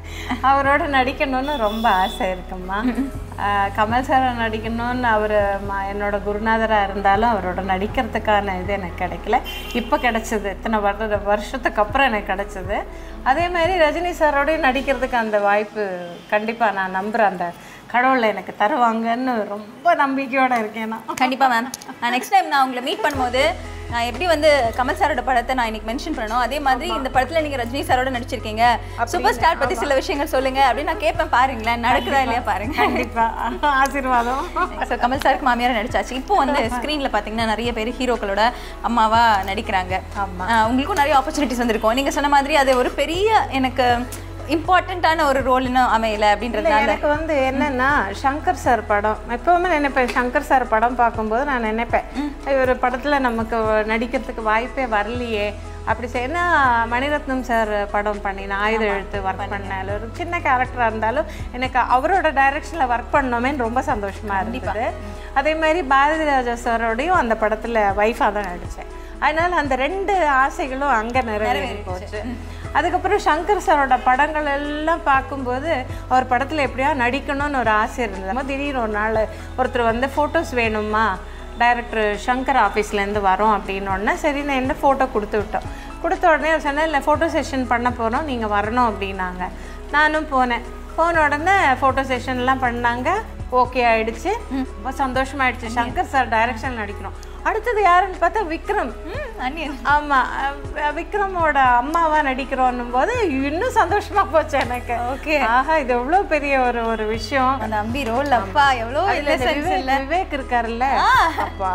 அவரோட நடிக்கணும்னு ரொம்ப ஆசை இருக்கும்மா ஆ, கமல் சார் நடிக்கணும்னு அவர் என்னோட குருநாதராக இருந்தாலும் அவரோட நடிக்கிறதுக்கான இது எனக்கு கிடைக்கல இப்போ கிடைச்சது இத்தனை வருட வருஷத்துக்கு அப்புறம் எனக்கு கிடைச்சது அதே மாதிரி ரஜினி சாரோடய நடிக்கிறதுக்கு அந்த வாய்ப்பு கண்டிப்பாக நான் நம்புகிறேன் அந்த கடவுளை எனக்கு தருவாங்கன்னு ரொம்ப நம்பிக்கையோட இருக்கேன் நான் கண்டிப்பா மேம் நான் நெக்ஸ்ட் டைம் நான் உங்களை மீட் பண்ணும்போது நான் எப்படி வந்து கமல் சாரோட படத்தை நான் இன்னைக்கு மென்ஷன் பண்ணணும் அதே மாதிரி இந்த படத்துல நீங்க ரஜினி சாரோட நடிச்சிருக்கீங்க சூப்பர் ஸ்டார் பத்தி சில விஷயங்கள் சொல்லுங்க அப்படின்னு நான் கேட்பேன் பாருங்களேன் நடக்குதா இல்லையா பாருங்க கண்டிப்பாக ஆசீர்வாதம் ஸோ கமல் சாருக்கு மாமியார் நடிச்சாச்சு இப்போ வந்து ஸ்க்ரீனில் பார்த்தீங்கன்னா நிறைய பேர் ஹீரோக்களோட அம்மாவா நடிக்கிறாங்க ஆஹ் உங்களுக்கும் நிறைய ஆப்பர்ச்சுனிட்டிஸ் வந்திருக்கும் நீங்க சொன்ன மாதிரி அது ஒரு பெரிய எனக்கு இம்பார்ட்டண்ட்டான ஒரு ரோல் இன்னும் அமையல அப்படின்றதுனால எனக்கு வந்து என்னன்னா சங்கர் சார் படம் எப்பவுமே நினைப்பேன் சங்கர் சார் படம் பார்க்கும்போது நான் நினைப்பேன் ஒரு படத்துல நமக்கு நடிக்கிறதுக்கு வாய்ப்பே வரலையே அப்படி செய்யனா மணிரத்னம் சார் படம் பண்ணின ஆயுத எழுத்து ஒர்க் பண்ணேன் அதுல ஒரு சின்ன கேரக்டராக இருந்தாலும் எனக்கு அவரோட டைரக்ஷனில் ஒர்க் பண்ணோமேன்னு ரொம்ப சந்தோஷமா இருந்தது அதே மாதிரி பாரதி ராஜா சாரோடையும் அந்த படத்துல ஒய்ஃபாக தான் நடித்தேன் அதனால அந்த ரெண்டு ஆசைகளும் அங்கே நிறைவேறி போச்சு அதுக்கப்புறம் சங்கர் சாரோட படங்கள் எல்லாம் பார்க்கும்போது அவர் படத்தில் எப்படியா நடிக்கணும்னு ஒரு ஆசை இருந்தது திடீர்னு ஒரு நாள் ஒருத்தர் வந்து ஃபோட்டோஸ் வேணுமா டைரக்டர் சங்கர் ஆஃபீஸ்லேருந்து வரோம் அப்படின்னோடனே சரி நான் என்ன ஃபோட்டோ கொடுத்து விட்டோம் கொடுத்த உடனே அவர் சொன்னேன் இல்லை ஃபோட்டோ செஷன் பண்ண போகிறோம் நீங்கள் வரணும் அப்படின்னாங்க நானும் போனேன் போன உடனே ஃபோட்டோ செஷன்லாம் பண்ணாங்க ஓகே ஆயிடுச்சு ரொம்ப சந்தோஷமாயிடுச்சு சங்கர் சார் டைரக்ஷன் நடிக்கிறோம் அடுத்தது யாருன்னு பார்த்தா விக்ரம் ம், அன்னியன் ஆமா அஹ் விக்ரமோட அம்மாவா நடிக்கிறோன்னும் போது இன்னும் சந்தோஷமா போச்சு எனக்கு Okay. ஆஹா இது எவ்வளவு பெரிய ஒரு ஒரு விஷயம் அந்த அம்பி ரோல் அப்பா எவ்வளோ அதுல இந்த இல்ல விவேக் விவேக் இருக்காருல்ல அப்பா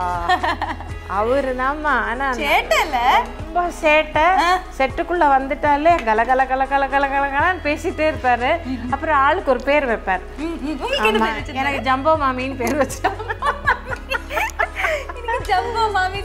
அவரு நாமா ஆனா சேட்டை இல்ல ரொம்ப சேட்டை செட்டுக்குள்ள வந்துட்டாலே கல கல கல கல கல கல கலன்னு பேசிட்டே இருப்பாரு அப்புறம் ஆளுக்கு ஒரு பேர் வைப்பார் ம், ம், உங்களுக்கு என்ன ஆமா, எனக்கு ஜம்போ மாமின்னு பேர் வச்சாங்க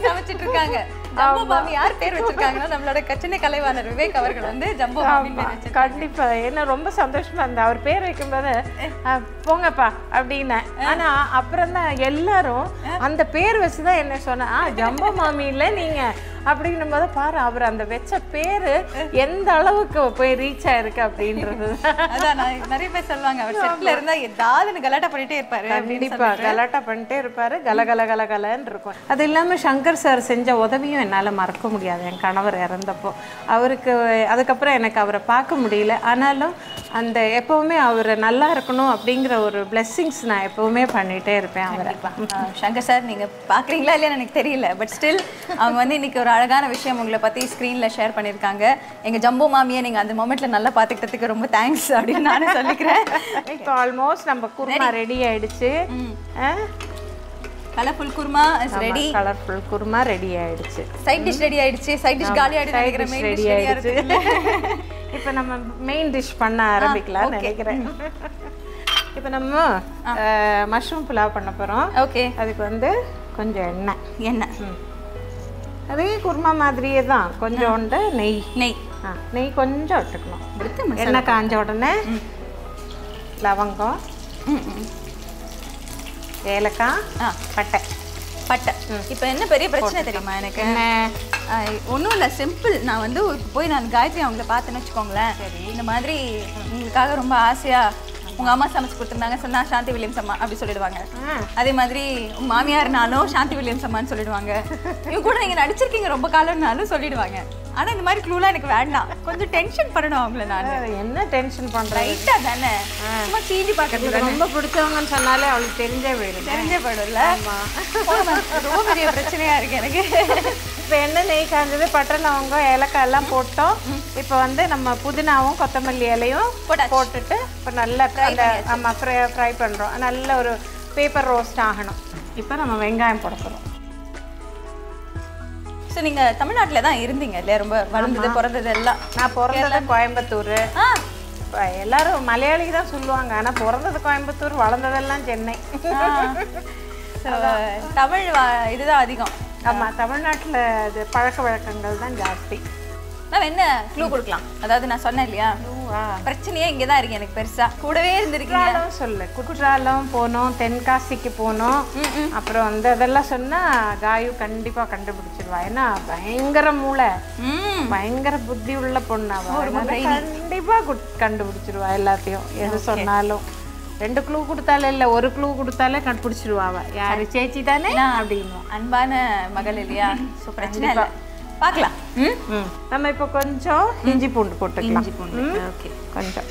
சமைச்சிட்டு இருக்காங்க ஜம்போ மாமி யார் பேர் வச்சிருக்காங்கன்னா நம்மளோட கச்சனை கலைவாணர் விவேக் அவர்கள் வந்து ஜம்போ மாமி பேர் வச்சிருக்காங்க கண்டிப்பா என்ன ரொம்ப சந்தோஷமா இருந்தேன் அவர் பேர் வைக்கும்போது அஹ், போங்கப்பா அப்படின்னேன் ஆனா அப்புறம் தான் எல்லாரும் அந்த பேர் வச்சுதான் என்ன சொன்னா "ஆ, ஜம்போ மாமி இல்ல நீங்க அப்படின்னும் போது பாரு அவர் அந்த வச்ச பேரு எந்த அளவுக்கு போய் ரீச் ஆயிருக்கு அப்படின்றது அதான் நான் நிறைய பேர் சொல்லுவாங்க அவர் செட்ல இருந்தா ஏதாவது கலாட்டா பண்ணிட்டே இருப்பாரு அப்படின்னு கண்டிப்பா கலாட்டா பண்ணிட்டே இருப்பாரு கல கல கல கலன்னு இருக்கும் அது இல்லாம சங்கர் சார் செஞ்ச உதவியும் என்னால மறக்க முடியாது என் கணவர் இறந்தப்போ அவருக்கு அதுக்கப்புறம் எனக்கு அவரை பார்க்க முடியல ஆனாலும் அந்த எப்பவுமே அவர் நல்லா இருக்கணும் அப்படிங்கிற ஒரு blessings நான் எப்பவுமே பண்ணிட்டே இருப்பேன் அவரை ஆ, சங்கர் சார் நீங்க பாக்குறீங்களா இல்லையான்னு எனக்கு தெரியல பட் ஸ்டில் அவங்க வந்து இன்னைக்கு ஒரு அழகான விஷயம் உங்களை பத்தி ஸ்க்ரீன்ல ஷேர் பண்ணிருக்காங்க எங்க ஜம்போ மாமியை நீங்க அந்த மொமெண்ட்ல நல்லா பாத்துக்கிட்டதுக்கு ரொம்ப தேங்க்ஸ் அப்படின்னு நானும் சொல்லிக்கிறேன் இப்போ ஆல்மோஸ்ட் நம்ம குருமா ரெடி ஆயிடுச்சு colourful kurma is ready colourful kurma ready ஆயிடுச்சு சைட் டிஷ் ரெடி ஆயிடுச்சு சைட் டிஷ் காலி ஆயிடுச்சு நினைக்கிறேன் மெயின் ரெடி டிஷ் ரெடி ஆயிடுச்சு ஆயிடுச்சு இப்போ நம்ம மெயின் டிஷ் பண்ண ஆரம்பிக்கலாம் நினைக்கிறேன் இப்போ நம்ம மஷ்ரூம் புலாவ் பண்ண போறோம் ஓகே அதுக்கு வந்து கொஞ்சம் எண்ணெய் என்ன அதே குருமா மாதிரியே தான் கொஞ்சோண்டு நெய் நெய் ஆ நெய் கொஞ்சம் விட்டுக்கணும் விடுத்து எண்ணெய் காஞ்ச உடனே லவங்கம் ம், ம். ஏலக்காய் ஆ பட்டை பட்டை இப்போ என்ன பெரிய பிரச்சனை தெரியுமா எனக்கு என்ன ஒன்றும் இல்லை சிம்பிள் நான் வந்து ஒரு- போய் நான் காயத்ரி அவங்கள பார்த்தேன்னு வச்சுக்கோங்களேன் இந்த மாதிரி உங்களுக்காக ரொம்ப ஆசையா உங்க அம்மா சமைச்சு கொடுத்துருந்தாங்க சொன்னா சாந்தி வில்லியம்ஸ் அம்மா அப்படி சொல்லிடுவாங்க ஆ. அதே மாதிரி உங்க மாமியார்னாலும் சாந்தி வில்லியம்ஸ் அம்மான்னு சொல்லிடுவாங்க இவங்க கூட நீங்க நடிச்சிருக்கீங்க ரொம்ப காலம்னாலும் சொல்லிடுவாங்க ஆனா இந்த மாதிரி க்ளூலாம் எனக்கு வேண்டாம் கொஞ்சம் டென்ஷன் பண்ணணும் அவங்கள நான் என்ன டென்ஷன் பண்றேன் ரைட்டா தானே சும்மா சீண்டி பார்க்கறது எனக்கு ரொம்ப பிடிச்சவங்கன்னு சொன்னாலே அவளுக்கு தெரிஞ்சே போயிடும் தெரிஞ்சே போயிடும்ல ரொம்ப பெரிய பிரச்சனையா இருக்கு எனக்கு இப்போ எண்ணெய் நெய் காஞ்சது பட்டை லவங்கம் ஏலக்காய் எல்லாம் போட்டோம் இப்போ வந்து நம்ம புதினாவும் கொத்தமல்லி இலையும் போட்டாச்சு. போட்டுட்டு இப்போ நல்லா அந்த ஆமாம் ஃப்ரை ஃப்ரை பண்ணுறோம் நல்ல ஒரு பேப்பர் ரோஸ்ட் ஆகணும் இப்போ நம்ம வெங்காயம் போட போகிறோம் ஸோ நீங்க தமிழ்நாட்டுல தான் இருந்தீங்க இல்லையா ரொம்ப வளர்ந்தது பிறந்தது எல்லாம் நான் பிறந்தது கோயம்புத்தூர் ஆ இப்ப எல்லாரும் மலையாளி தான் சொல்லுவாங்க ஆனால் பிறந்தது கோயம்புத்தூர் வளர்ந்ததெல்லாம் சென்னை ஸோ தமிழ் வா- இதுதான் அதிகம் ஆமாம் தமிழ்நாட்டில் இது பழக்க வழக்கங்கள் தான் ஜாஸ்தி நான் என்ன க்ளூ கொடுக்கலாம் அதாவது நான் சொன்னேன் இல்லையா பிரச்சனையே இங்கே தான் இருக்கு எனக்கு பெருசா கூடவே இருந்திருக்கீங்க குற்றாலம் சொல்லு குற்றாலம் போனோம் தென்காசிக்கு போனோம் அப்புறம் வந்து அதெல்லாம் சொன்னா காயு கண்டிப்பா கண்டுபிடிச்சிருவா ஏன்னா பயங்கர மூளை ம் பயங்கர புத்தி உள்ள பொண்ணு அவ அதனால கண்டிப்பா குட்- கண்டுபிடிச்சிருவா எல்லாத்தையும் எது சொன்னாலும் ரெண்டு க்ளூ கொடுத்தாலே இல்ல ஒரு க்ளூ கொடுத்தாலே கண்டுபிடிச்சிருவா அவ யாரு சேச்சி தானே அப்படின்னு அன்பான மகள் இல்லையா ஸோ பிரச்சனை இல்லை பார்க்கலாம் ம் ம் நம்ம இப்போ கொஞ்சம் இஞ்சி பூண்டு போட்டுக்கலாம் இஞ்சி பூண்டு ம். ஓகே கொஞ்சம்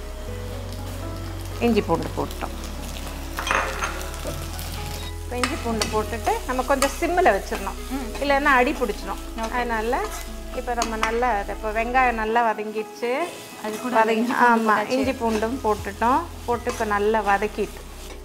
இஞ்சி பூண்டு போட்டோம் இப்போ இஞ்சி பூண்டு போட்டுட்டு நம்ம கொஞ்சம் சிம்மில் வச்சிடணும் இல்லைன்னா அடி பிடிச்சிடும் அதனால இப்போ நம்ம நல்லா அது இப்போ வெங்காயம் நல்லா வதங்கிடுச்சு அது கூட வதங்கி ஆமாம் இஞ்சி பூண்டும் போட்டுட்டோம் போட்டு இப்போ நல்லா வதக்கிட்டு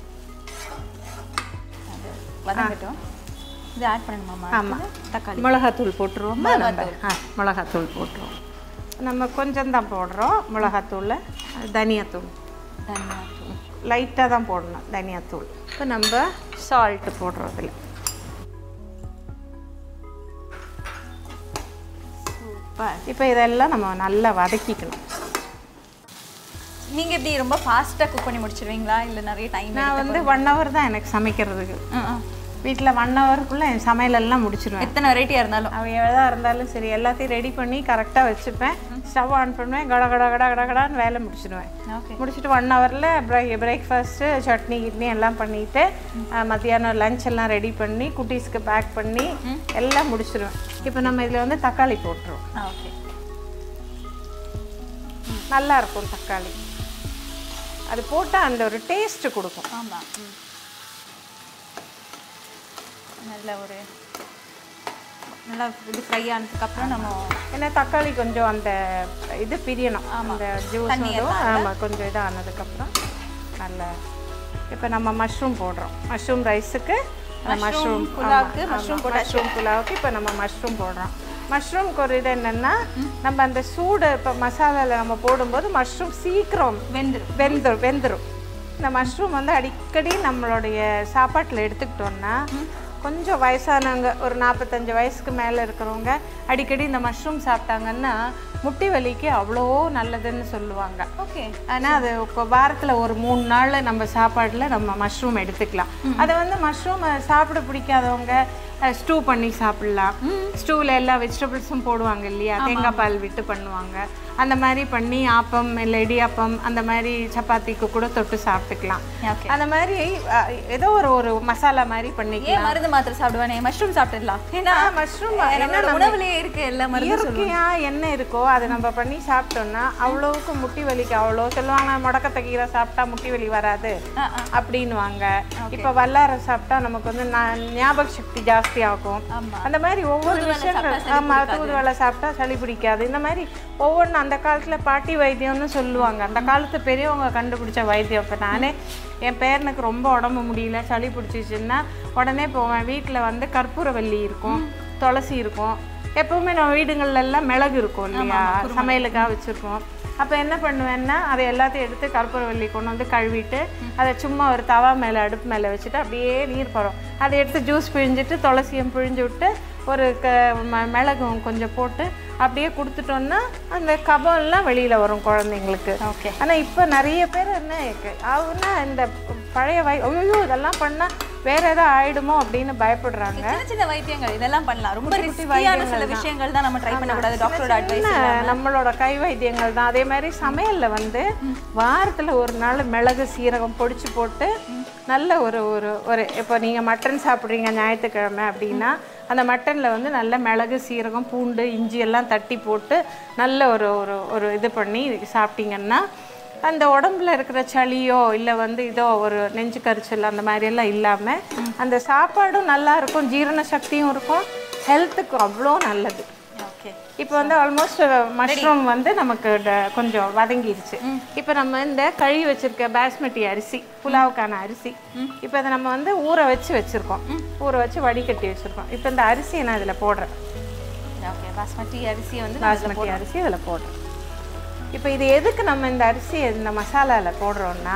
வதங்கட்டும் இது ஆட் பண்ணணுமாமா ஆமாம் தக்காளி மிளகாத்தூள் போட்டுருவோமா நம்ம ஆ மிளகாத்தூள் போட்டுருவோம் நம்ம கொஞ்சம் தான் போடுறோம் மிளகாத்தூள் தனியாத்தூள் தனியா லைட்டாக தான் போடணும் தனியாத்தூள் இப்போ நம்ம சால்ட்டு போடுறோம் இதில் சூப்பர் இப்போ இதெல்லாம் நம்ம நல்லா வதக்கிக்கணும் நீங்க எப்படி ரொம்ப ஃபாஸ்டா குக் பண்ணி முடிச்சிருவீங்களா இல்ல நிறைய டைம் நான் வந்து ஒன் ஹவர் தான் எனக்கு சமைக்கிறதுக்கு வீட்டில் ஒன் ஹவருக்குள்ளே என் சமையலெல்லாம் முடிச்சிடுவேன் எத்தனை வெரைட்டியா இருந்தாலும் அவன் எதாக இருந்தாலும் சரி எல்லாத்தையும் ரெடி பண்ணி கரெக்டாக வச்சுப்பேன் ஸ்டவ் ஆன் பண்ணுவேன் கட கட கட கட கடான்னு வேலை முடிச்சிடுவேன் ஓகே முடிச்சுட்டு ஒன் ஹவரில் பிரேக் பிரேக்ஃபாஸ்ட்டு சட்னி கிட்னி எல்லாம் பண்ணிவிட்டு மத்தியானம் லஞ்ச் எல்லாம் ரெடி பண்ணி குட்டீஸ்க்கு பேக் பண்ணி எல்லாம் முடிச்சிடுவேன் இப்போ நம்ம இதில் வந்து தக்காளி போட்டுருவோம் ஓகே நல்லா இருக்கும் தக்காளி அது போட்டால் அந்த ஒரு டேஸ்ட்டு கொடுக்கும் ஆமா ம். நல்ல ஒரு நல்லா இது ஃப்ரை ஆனதுக்கு அப்புறம் நம்ம ஏன்னா தக்காளி கொஞ்சம் அந்த இது பிரியணும் அந்த ஜூஸ் தண்ணி ஆமாம் கொஞ்சம் இது ஆனதுக்கப்புறம் நல்ல இப்போ நம்ம மஷ்ரூம் போடுறோம் மஷ்ரூம் ரைஸுக்கு மஷ்ரூம் புலாவுக்கு mushroom மஷ்ரூம் புலாவுக்கு இப்போ நம்ம மஷ்ரூம் போடுறோம் மஷ்ரூம்க்கு ஒரு இது என்னென்னா நம்ம அந்த சூடு இப்போ மசாலாவில் நம்ம போடும்போது மஷ்ரூம் சீக்கிரம் வெந்துடும் வெந்துரும் வெந்துடும் இந்த மஷ்ரூம் வந்து அடிக்கடி நம்மளுடைய சாப்பாட்டில் எடுத்துக்கிட்டோம்னா கொஞ்சம் வயசானவங்க ஒரு நாற்பத்தஞ்சு வயசுக்கு மேலே இருக்கிறவங்க அடிக்கடி இந்த மஷ்ரூம் சாப்பிட்டாங்கன்னா முட்டி வலிக்கு அவ்வளோ நல்லதுன்னு சொல்லுவாங்க ஓகே ஆனால் அது இப்போ வாரத்தில் ஒரு மூணு நாள் நம்ம சாப்பாடில் நம்ம மஷ்ரூம் எடுத்துக்கலாம் அதை வந்து மஷ்ரூம் சாப்பிட பிடிக்காதவங்க ஸ்டூ பண்ணி சாப்பிடலாம் ஸ்டூவில் எல்லா வெஜிடபிள்ஸும் போடுவாங்க இல்லையா தேங்காய் பால் விட்டு பண்ணுவாங்க அந்த மாதிரி பண்ணி ஆப்பம் இல்லை இடியாப்பம் அந்த மாதிரி சப்பாத்திக்கு கூட தொட்டு சாப்பிட்டுக்கலாம் ஓகே அந்த மாதிரி அஹ், ஏதோ ஒரு ஒரு மசாலா மாதிரி பண்ணிக்கலாம் ஏன் மருந்து மாத்திரை சாப்பிடுவானே மஷ்ரூம் சாப்பிட்டுடலாம் ஏன்னா மஷ்ரூம் நம்மளோட உணவுலயே இருக்கு எல்லா மருந்து இயற்கையா என்ன இருக்கோ அதை நம்ம பண்ணி சாப்பிட்டோம்னா அவ்வளோவுக்கு முட்டி வலிக்கு அவ்வளோ சொல்லுவாங்க முடக்கத்தை கீரை சாப்பிட்டா முட்டி வலி வராது ஆ, ஆ. அப்படின்னுவாங்க இப்போ வல்லாரை சாப்பிட்டா நமக்கு வந்து நா- ஞாபக சக்தி ஜாஸ்தி ஆகும் ஆமா. அந்த மாதிரி ஒவ்வொரு விஷயங்கள் ஆமா தூதுவளை சாப்பிட்டா சளி பிடிக்காது இந்த மாதிரி ஒவ்வொன்றும் அந்த காலத்துல பாட்டி வைத்தியம்னு சொல்லுவாங்க அந்த காலத்து பெரியவங்க கண்டுபிடிச்ச வைத்தியம் இப்போ நானே என் பேரனுக்கு ரொம்ப உடம்பு முடியல சளி பிடிச்சிச்சுன்னா உடனே போவேன் வீட்டில் வந்து கற்பூரவல்லி இருக்கும் துளசி இருக்கும் எப்பவுமே நம்ம வீடுங்கள்ல எல்லாம் மிளகு இருக்கும் இல்லையா சமையலுக்காக வச்சுருக்கோம் அப்போ என்ன பண்ணுவேன்னா அதை எல்லாத்தையும் எடுத்து கற்பூரவல்லி கொண்டு வந்து கழுவிட்டு அதை சும்மா ஒரு தவா மேலே அடுப்பு மேலே வச்சுட்டு அப்படியே நீர் படும் அதை எடுத்து ஜூஸ் பிழிஞ்சிட்டு துளசியும் பிழிஞ்சு விட்டு ஒரு க ம- மிளகும் கொஞ்சம் போட்டு அப்படியே கொடுத்துட்டோம்னா அந்த கபம்லாம் வெளியில் வரும் குழந்தைங்களுக்கு ஓகே ஆனால் இப்போ நிறைய பேர் என்ன இருக்கு அவனா இந்த பழைய வய ஐயோ இதெல்லாம் பண்ணால் வேற ஏதோ ஆயிடுமோ அப்படின்னு பயப்படுறாங்க சின்ன சின்ன வைத்தியங்கள் இதெல்லாம் பண்ணலாம் ரொம்ப ரிஸ்கியான சில விஷயங்கள் தான் நம்ம ட்ரை பண்ணக்கூடாது டாக்டரோட அட்வைஸ் சின்ன நம்மளோட கை வைத்தியங்கள் தான் அதே மாதிரி சமையல்ல வந்து வாரத்துல ஒரு நாள் மிளகு சீரகம் பொடிச்சு போட்டு நல்ல ஒரு ஒரு ஒரு இப்போ நீங்க மட்டன் சாப்பிட்றீங்க ஞாயிற்றுக்கிழமை அப்படின்னா அந்த மட்டனில் வந்து நல்ல மிளகு சீரகம் பூண்டு இஞ்சி எல்லாம் தட்டி போட்டு நல்ல ஒரு ஒரு ஒரு இது பண்ணி சாப்பிட்டீங்கன்னா அந்த உடம்புல இருக்கிற சளியோ இல்லை வந்து இதோ ஒரு நெஞ்சு கரிச்சல் அந்த மாதிரி எல்லாம் இல்லாமல் அந்த சாப்பாடும் நல்லா இருக்கும் ஜீரண சக்தியும் இருக்கும் ஹெல்த்துக்கு அவ்வளோ நல்லது ஓகே இப்போ வந்து ஆல்மோஸ்ட் மஷ்ரூம் வந்து நமக்கு ட- கொஞ்சம் வதங்கிருச்சு இப்போ நம்ம இந்த கழுவி வச்சிருக்க பாஸ்மதி அரிசி புலாவுக்கான அரிசி இப்போ அதை நம்ம வந்து ஊற வச்சு வச்சிருக்கோம் ஊற வச்சு வடிகட்டி வச்சிருக்கோம் இப்போ இந்த அரிசியை நான் இதில் போடுறேன் ஓகே பாஸ்மதி அரிசியை வந்து பாஸ்மதி அரிசி இதில் போடுறேன் இப்போ இது எதுக்கு நம்ம இந்த அரிசியை இந்த மசாலாவில் போடுறோம்னா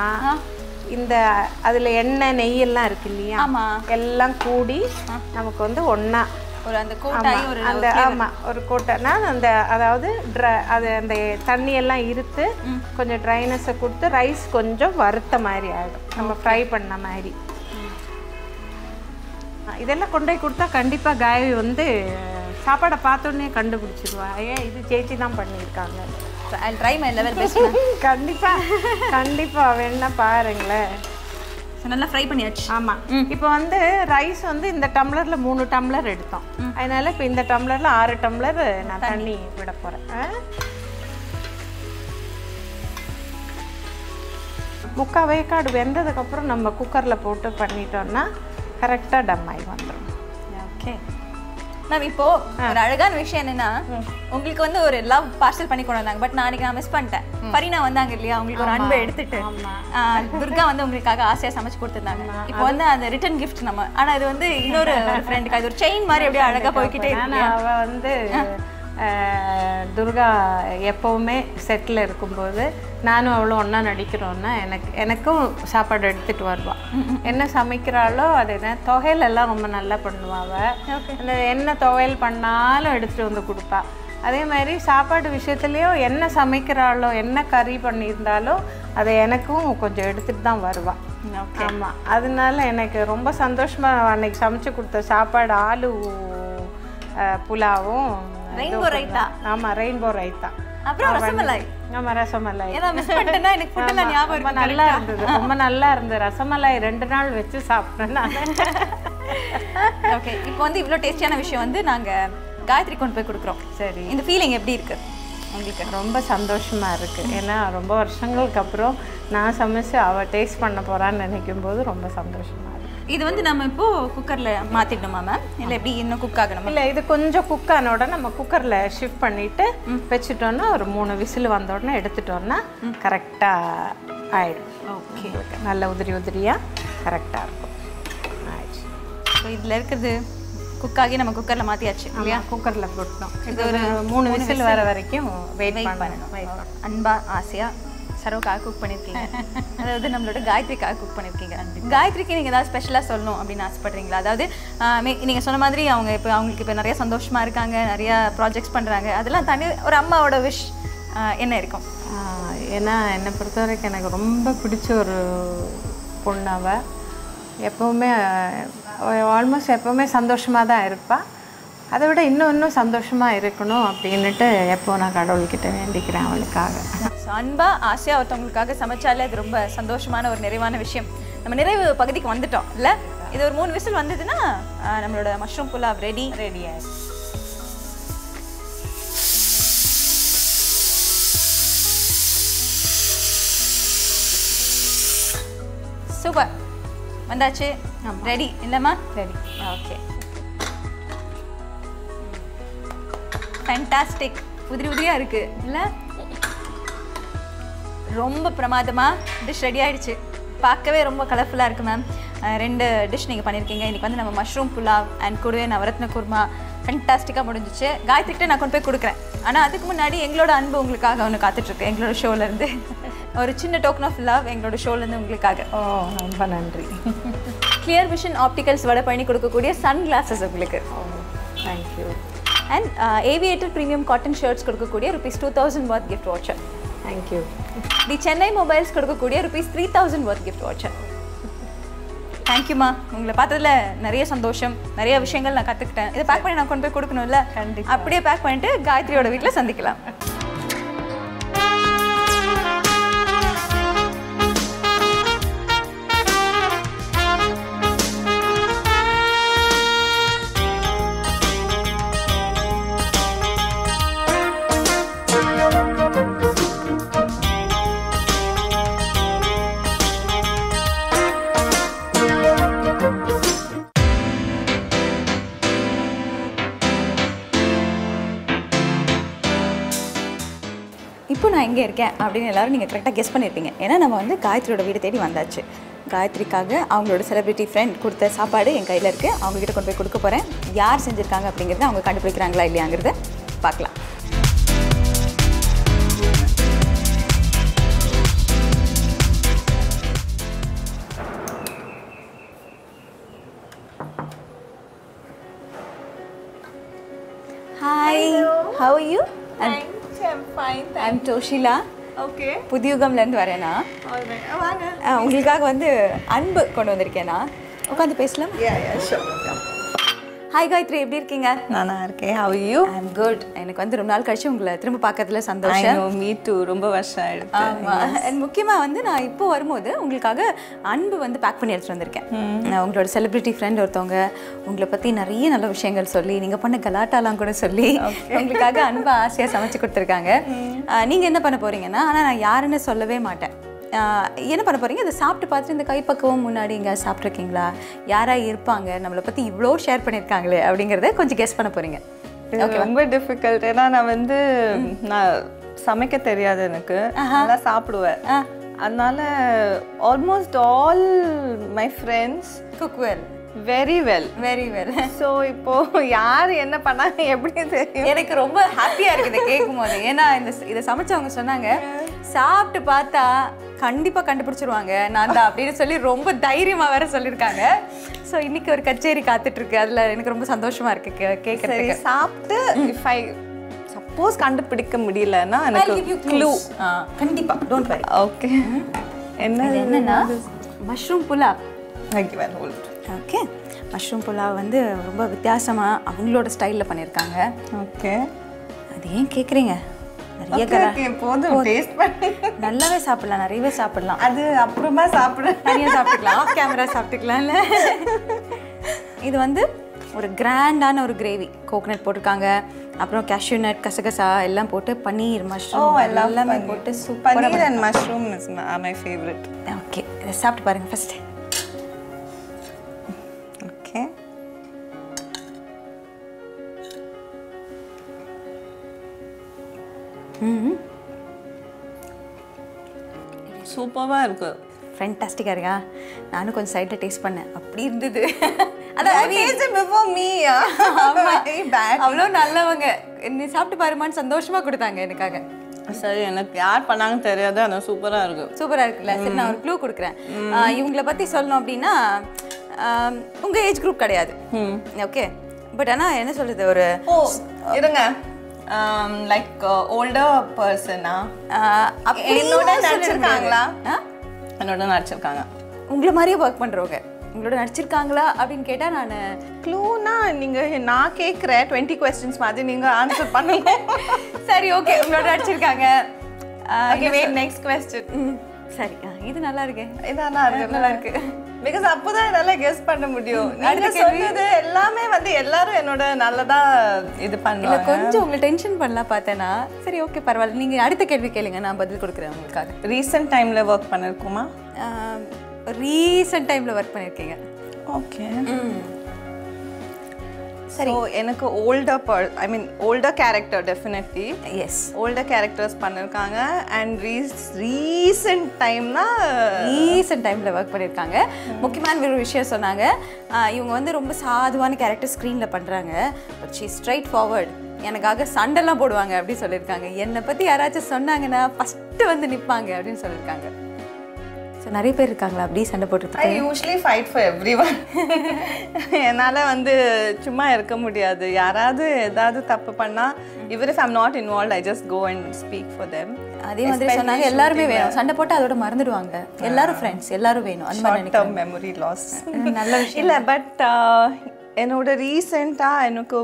இந்த அதில் எண்ணெய் நெய் எல்லாம் இருக்கு இல்லையா ஆமா எல்லாம் கூடி நமக்கு வந்து ஒன்றா ஒரு அந்த கோட்டாயி ஒரு அந்த ஆமா ஒரு கோட்டைனா அந்த அதாவது dry- அது அந்த தண்ணி எல்லாம் இருத்து கொஞ்சம் ட்ரைனஸை கொடுத்து ரைஸ் கொஞ்சம் வறுத்த மாதிரி ஆயிடும் நம்ம ஃப்ரை பண்ண மாதிரி ஆ, இதெல்லாம் கொண்டு போய் கொடுத்தா கண்டிப்பா காயவி வந்து சாப்பாடை பார்த்தோன்னே கண்டுபிடிச்சிருவா ஏன் இது சேச்சி தான் பண்ணியிருக்காங்க I try my level best கண்டிப்பா கண்டிப்பா வேணா பாருங்களேன் நல்லா ஃப்ரை பண்ணியாச்சு ஆமா இப்போ வந்து ரைஸ் வந்து இந்த டம்ளர்ல மூணு டம்ளர் எடுத்தோம் அதனால இப்போ இந்த டம்ளர்ல ஆறு டம்ளர் நான் தண்ணி விட போறேன் ஆ? முக்கா வேக்காடு வெந்ததுக்கு அப்புறம் நம்ம குக்கர்ல போட்டு பண்ணிட்டோம்னா கரெக்டா டம் ஆகி வந்துடும் ஓகே மேம் இப்போ ஒரு அழகான விஷயம் என்னன்னா உங்களுக்கு வந்து ஒரு லவ் பார்சல் பண்ணி கொண்டு வந்தாங்க பட் நாளைக்கு நான் மிஸ் பண்ணிட்டேன் பரினா வந்தாங்க இல்லையா உங்களுக்கு ஒரு அன்பை எடுத்துட்டு ஆ, துர்கா வந்து உங்களுக்காக ஆசையா சமைச்சு கொடுத்துருந்தாங்க இப்போ வந்து அந்த ரிட்டர்ன் கிஃப்ட் நம்ம ஆனா இது வந்து இன்னொரு ஒரு ஃப்ரெண்டுக்கு அது ஒரு செயின் மாதிரி அப்படியே அழகா போய்க்கிட்டே இருக்கு ஆனா அவ வந்து அஹ், துர்கா எப்பவுமே செட்டில் இருக்கும்போது நானும் அவளும் ஒன்றா நடிக்கிறோன்னா எனக்கு எனக்கும் சாப்பாடு எடுத்துட்டு வருவா என்ன சமைக்கிறாளோ அது என்ன துவையலெல்லாம் ரொம்ப நல்லா பண்ணுவா அவ அந்த என்ன துவையல் பண்ணாலும் எடுத்துட்டு வந்து கொடுப்பா அதே மாதிரி சாப்பாடு விஷயத்துலேயும் என்ன சமைக்கிறாளோ என்ன கறி பண்ணியிருந்தாலும் அதை எனக்கும் கொஞ்சம் எடுத்துட்டு தான் வருவா ஆமாம் அதனால எனக்கு ரொம்ப சந்தோஷமா அன்னைக்கு சமைச்சு கொடுத்த சாப்பாடு ஆலு அஹ், புலாவும் ரெயின்போ ரைத்தா ஆமா ரெயின்போ ரைத்தா அப்புறம் ரசமலாய் ஆமா ரசமலாய் ஏன்னா மிஸ் பண்ணிட்டேன்னா எனக்கு ஃபுட்டெல்லாம் ஞாபகம் ரொம்ப இருக்கு நல்லா இருந்தது ரொம்ப நல்லா இருந்தது ரசமலாய் ரெண்டு நாள் வச்சு சாப்பிட்டேன் நான் ஓகே இப்போ வந்து இவ்வளோ டேஸ்டியான விஷயம் வந்து நாங்க காயத்ரி கொண்டு போய் கொடுக்குறோம் சரி இந்த ஃபீலிங் எப்படி இருக்கு உங்களுக்கு ரொம்ப சந்தோஷமா இருக்கு ஏன்னா ரொம்ப வருஷங்களுக்கு அப்புறம் நான் சமைச்சு அவ டேஸ்ட் பண்ண போறான்னு நினைக்கும் போது ரொம்ப சந்தோஷமா இருக்கு இது வந்து நம்ம இப்போ குக்கர்ல மாத்திடணுமா மேம் இல்லை எப்படி இன்னும் குக் ஆகணுமா இல்ல இது கொஞ்சம் குக் ஆன உடனே நம்ம குக்கர்ல ஷிஃப்ட் பண்ணிட்டு வச்சுட்டோம்னா ஒரு மூணு விசில் வந்த உடனே எடுத்துட்டோம்னா கரெக்டா ஆயிடும் ஓகே உங்களுக்கு நல்ல உதிரி உதிரியா கரெக்டா இருக்கும் ஆயிடுச்சு ஸோ இதில் இருக்கிறது குக் ஆகி நம்ம குக்கரில் மாற்றியாச்சு இல்லையா குக்கரில் போட்டோம் இது ஒரு மூணு விசில் வர வரைக்கும் வெயிட் வெயிட் பண்ணணும் பண்ணணும் அன்பா ஆசையாக சரவுக்காக குக் பண்ணியிருக்கீங்க அதாவது நம்மளோட காயத்ரிக்காக குக் பண்ணியிருக்கீங்க காயத்ரிக்கு நீங்கள் ஏதாவது ஸ்பெஷலாக சொல்லணும் அப்படின்னு ஆசைப்படுறீங்களா அதாவது நீங்கள் சொன்ன மாதிரி அவங்க இப்போ அவங்களுக்கு இப்போ நிறைய சந்தோஷமாக இருக்காங்க நிறைய ப்ராஜெக்ட்ஸ் பண்ணுறாங்க அதெல்லாம் தாண்டி ஒரு அம்மாவோட விஷ் என்ன இருக்கும் ஆஹ் ஏன்னா என்னை பொறுத்த வரைக்கும் எனக்கு ரொம்ப பிடிச்ச ஒரு பொண்ணு அவ எப்போவுமே ஆல்மோஸ்ட் எப்போவுமே சந்தோஷமாக தான் இருப்பாள் அதை விட இன்னும் இன்னும் சந்தோஷமாக இருக்கணும் அப்படின்னுட்டு எப்போ நான் கடவுள்கிட்ட வேண்டிக்கிறேன் அவளுக்காக ஸோ அன்பாக ஆசையாக ஒருத்தவங்களுக்காக சமைச்சாலே அது ரொம்ப சந்தோஷமான ஒரு நிறைவான விஷயம் நம்ம நிறைவு பகுதிக்கு வந்துட்டோம் இல்லை இது ஒரு மூணு விசில் வந்ததுன்னா ஆஹ், நம்மளோட மஷ்ரூம் புலாவ் ரெடி ரெடி ஆயிடுச்சு சூப்பர் வந்தாச்சு ரெடி இல்லைம்மா ரெடி ஓகே ஃபேண்டாஸ்டிக் உதிரி உதிரியாக இருக்குது இல்லை ரொம்ப பிரமாதமாக டிஷ் ரெடி ஆயிடுச்சு பார்க்கவே ரொம்ப கலர்ஃபுல்லாக இருக்குது மேம் ரெண்டு டிஷ் நீங்கள் பண்ணியிருக்கீங்க இன்றைக்கி வந்து நம்ம மஷ்ரூம் புலாவ் அண்ட் கூடவே நவரத்ன குருமா ஃபென்டாஸ்டிக்காக முடிஞ்சிச்சு காயத்ரிக்கிட்ட நான் கொண்டு போய் கொடுக்குறேன் ஆனால் அதுக்கு முன்னாடி எங்களோட அன்பு உங்களுக்காக ஒன்று காத்துட்ருக்கு எங்களோட ஷோலேருந்து ஒரு சின்ன டோக்கன் ஆஃப் லவ் எங்களோட ஷோலேருந்து உங்களுக்காக ஓ ரொம்ப நன்றி கிளியர் விஷன் ஆப்டிகல்ஸ் வட பண்ணி கொடுக்கக்கூடிய சன் கிளாஸஸ் உங்களுக்கு oh thank you and aviator premium cotton shirts கொடுக்கக்கூடிய rupees two thousand what gift voucher thank you the Chennai mobiles கொடுக்கக்கூடிய rupees three thousand what gift voucher தேங்க்யூம்மா உங்களை பார்த்ததுல நிறைய சந்தோஷம் நிறைய விஷயங்கள் நான் கற்றுக்கிட்டேன் இதை பேக் பண்ணி நான் கொண்டு போய் கொடுக்கணும்ல கண்டிப்பா. அப்படியே பேக் பண்ணிட்டு காயத்ரியோட வீட்டில் சந்திக்கலாம் இப்போ நான் எங்கே இருக்கேன் அப்படின்னு எல்லாரும் நீங்கள் கரெக்டாக கெஸ் பண்ணியிருப்பீங்க ஏன்னா நம்ம வந்து காயத்ரியோட வீடு தேடி வந்தாச்சு காயத்ரிக்காக அவங்களோட செலிபிரிட்டி ஃப்ரெண்ட் கொடுத்த சாப்பாடு என் கையில் இருக்குது அவங்ககிட்ட கொண்டு போய் கொடுக்க போகிறேன் யார் செஞ்சுருக்காங்க அப்படிங்கிறத அவங்க கண்டுபிடிக்கிறாங்களா இல்லையாங்கிறத பார்க்கலாம் hi how you I'm Toshila okay புதியுகம்லேருந்து வரேனா வாங்க ஆ, உங்களுக்காக வந்து அன்பு கொண்டு வந்திருக்கேனா உட்காந்து பேசலாம் ஹாய் காயத்ரி எப்படி இருக்கீங்க நானா இருக்கேன் ஹவ் யூ ஐம் குட் எனக்கு வந்து ரொம்ப நாள் கழிச்சு உங்களை திரும்ப பார்க்கறதுல ஐ சந்தோஷம் நோ மீ டூ ரொம்ப வருஷம் ஆயிடுச்சு ஆமா அண்ட் முக்கியமாக வந்து நான் இப்போ வரும்போது உங்களுக்காக அன்பு வந்து பேக் பண்ணி எடுத்துட்டு வந்திருக்கேன் நான் உங்களோட செலிபிரிட்டி ஃப்ரெண்ட் ஒருத்தவங்க உங்களை பற்றி நிறைய நல்ல விஷயங்கள் சொல்லி நீங்கள் பண்ண கலாட்டாலாம் கூட சொல்லி உங்களுக்காக அன்பு ஆசையாக சமைச்சு கொடுத்துருக்காங்க நீங்கள் என்ன பண்ண போறீங்கன்னா ஆனால் நான் யாருன்னு சொல்லவே மாட்டேன் ஆஹ் என்ன பண்ண போறீங்க இதை சாப்பிட்டு பார்த்துட்டு இந்த கைப்பக்குவம் முன்னாடி இங்கே சாப்பிட்ருக்கீங்களா யாரா இருப்பாங்க நம்மளை பற்றி இவ்வளோ ஷேர் பண்ணியிருக்காங்களே அப்படிங்கிறத கொஞ்சம் கெஸ் பண்ண போறீங்க இது ரொம்ப டிஃபிகல்ட் ஏன்னா நான் வந்து நான் சமைக்க தெரியாது எனக்கு நல்லா சாப்பிடுவேன் அதனால almost all my friends cook well very well very well so இப்போ யார் என்ன பண்ணாங்க எப்படி தெரியும் எனக்கு ரொம்ப ஹாப்பியா இருக்கு இதை கேட்கும் போது ஏன்னா இந்த இதை சமைச்சவங்க சொன்னாங்க சாப்பிட்டு பார்த்தா கண்டிப்பா கண்டுபிடிச்சிருவாங்க நான் தான் அப்படின்னு சொல்லி ரொம்ப தைரியமா வேற சொல்லியிருக்காங்க ஸோ இன்னைக்கு ஒரு கச்சேரி காத்துட்டு இருக்கு அதுல எனக்கு ரொம்ப சந்தோஷமா இருக்கு கே- சரி கேட்கறதுக்கு சாப்பிட்டு இஃப் ஐ சப்போஸ் கண்டுபிடிக்க முடியலன்னா I'll give எனக்கு you clue. ஆ, கண்டிப்பா டோன்ட் வரி ஓகே என்ன இது என்னன்னா mushroom pulao Thank you, I'll hold it. Okay mushroom pulao வந்து ரொம்ப வித்தியாசமா அவங்களோட ஸ்டைலில் பண்ணியிருக்காங்க ஓகே அது ஏன் கேட்குறீங்க நிறைய Okay, கலா okay, போதும் டேஸ்ட் பண்ணி நல்லாவே சாப்பிடலாம் நிறையவே சாப்பிடலாம் அது அப்புறமா சாப்பிடுறேன் தனியாக சாப்பிட்டுக்கலாம் ஆஃப் கேமரா சாப்பிட்டுக்கலாம்ல இது வந்து ஒரு கிராண்டான ஒரு கிரேவி கோகனட் போட்டிருக்காங்க அப்புறம் cashew nut கசகசா எல்லாம் போட்டு பன்னீர் ஓ மஷ்ரூம் எல்லாம் எல்லாமே போட்டு சூப்பராக paneer and mushroom is my favourite okay இதை சாப்பிட்டு பாருங்க ஃபர்ஸ்ட் ஓகே சூப்பராக இருக்கு ஃபென்டாஸ்டிக்காக இருக்கா நானும் கொஞ்சம் சைடில் டேஸ்ட் பண்ணேன் அப்படி இருந்தது அதான் I mean, பிஃபோர் மீ ஆமா. பேட் அவ்வளோ நல்லவங்க நீ சாப்பிட்டு பாருமான்னு சந்தோஷமா கொடுத்தாங்க எனக்காக சரி எனக்கு யார் பண்ணாங்கன்னு தெரியாது ஆனால் சூப்பராக இருக்கு சூப்பரா இருக்குல்ல சரி நான் ஒரு க்ளூ கொடுக்குறேன் ஆஹ் இவங்கள பத்தி சொல்லணும் அப்படின்னா ஆம், உங்க ஏஜ் குரூப் கிடையாது ஓகே பட் ஆனா என்ன சொல்றது ஒரு ஓ இருங்க லைக் ஓல்டர் பர்சனா ஆஹ் அப்படியும் என்னோட சொல்லிட நடிச்சிருக்காங்களா முடியாது. ஆ? என்னோட நடிச்சிருக்காங்க உங்களை மாதிரியே ஒர்க் பண்றவங்க உங்களோட நடிச்சிருக்காங்களா அப்படின்னு கேட்டா நான் க்ளூனா நீங்க நான் கேட்குறேன் டுவெண்ட்டி கொஸ்டின்ஸ் மாதிரி நீங்க ஆன்சர் பண்ணுங்க சரி ஓகே உங்களோட நடிச்சிருக்காங்க ஆஹ் ஓகே வெயிட் நெக்ஸ்ட் கொஸ்டின் ம், சரி ஆ, இது நல்லா இருக்கே இதான் இருக்கு நல்லா இருக்கு பிகாஸ் அப்போதான் என்னால கெஸ் பண்ண முடியும் நீங்க அடுத்த கேள்வி. சொன்னது எல்லாமே வந்து எல்லாரும் என்னோட நல்லதா இது இல்ல பண்ணுவாங்க கொஞ்சம் உங்களை டென்ஷன் பண்ணலாம் பார்த்தேனா சரி ஓகே பரவாயில்ல நீங்க அடுத்த கேள்வி கேளுங்க நான் பதில் கொடுக்குறேன் உங்களுக்காக ரீசெண்ட் டைம்ல ஒர்க் பண்ணிருக்குமா ரீசெண்ட் டைம்ல ஒர்க் பண்ணிருக்கீங்க ஓகே சரி எனக்கு older per I mean older character definitely yes older characters பண்ணிருக்காங்க அண்ட் ரீஸ் ரீசெண்ட் டைம்னா ரீசெண்ட் டைமில் ஒர்க் பண்ணியிருக்காங்க முக்கியமான ஒரு விஷயம் சொன்னாங்க ஆஹ் இவங்க வந்து ரொம்ப சாதுவான கேரக்டர் ஸ்க்ரீனில் பண்ணுறாங்க பட் ஷீ ஸ்ட்ரைட் ஃபார்வர்ட் எனக்காக சண்டைலாம் போடுவாங்க அப்படின்னு சொல்லியிருக்காங்க என்னை பற்றி யாராச்சும் சொன்னாங்கன்னா ஃபஸ்ட்டு வந்து நிற்பாங்க அப்படின்னு சொல்லியிருக்காங்க ஸோ நிறைய பேர் இருக்காங்களா அப்படி சண்டை ஐ போட்டுட்டு usually fight for everyone என்னால் வந்து சும்மா இருக்க முடியாது யாராவது ஏதாவது தப்பு பண்ணா இவர் if I'm not involve I just go and speak for them அதே மாதிரி சொன்னாங்க எல்லாருமே வேணும் சண்டை போட்டு அதோட மறந்துடுவாங்க எல்லாரும் ஃப்ரெண்ட்ஸ் எல்லாரும் வேணும் அந்த மாதிரி ஷார்ட் டேர்ம் மெமரி லாஸ் நல்ல விஷயம் இல்லை பட் என்னோட ரீசெண்டாக எனக்கு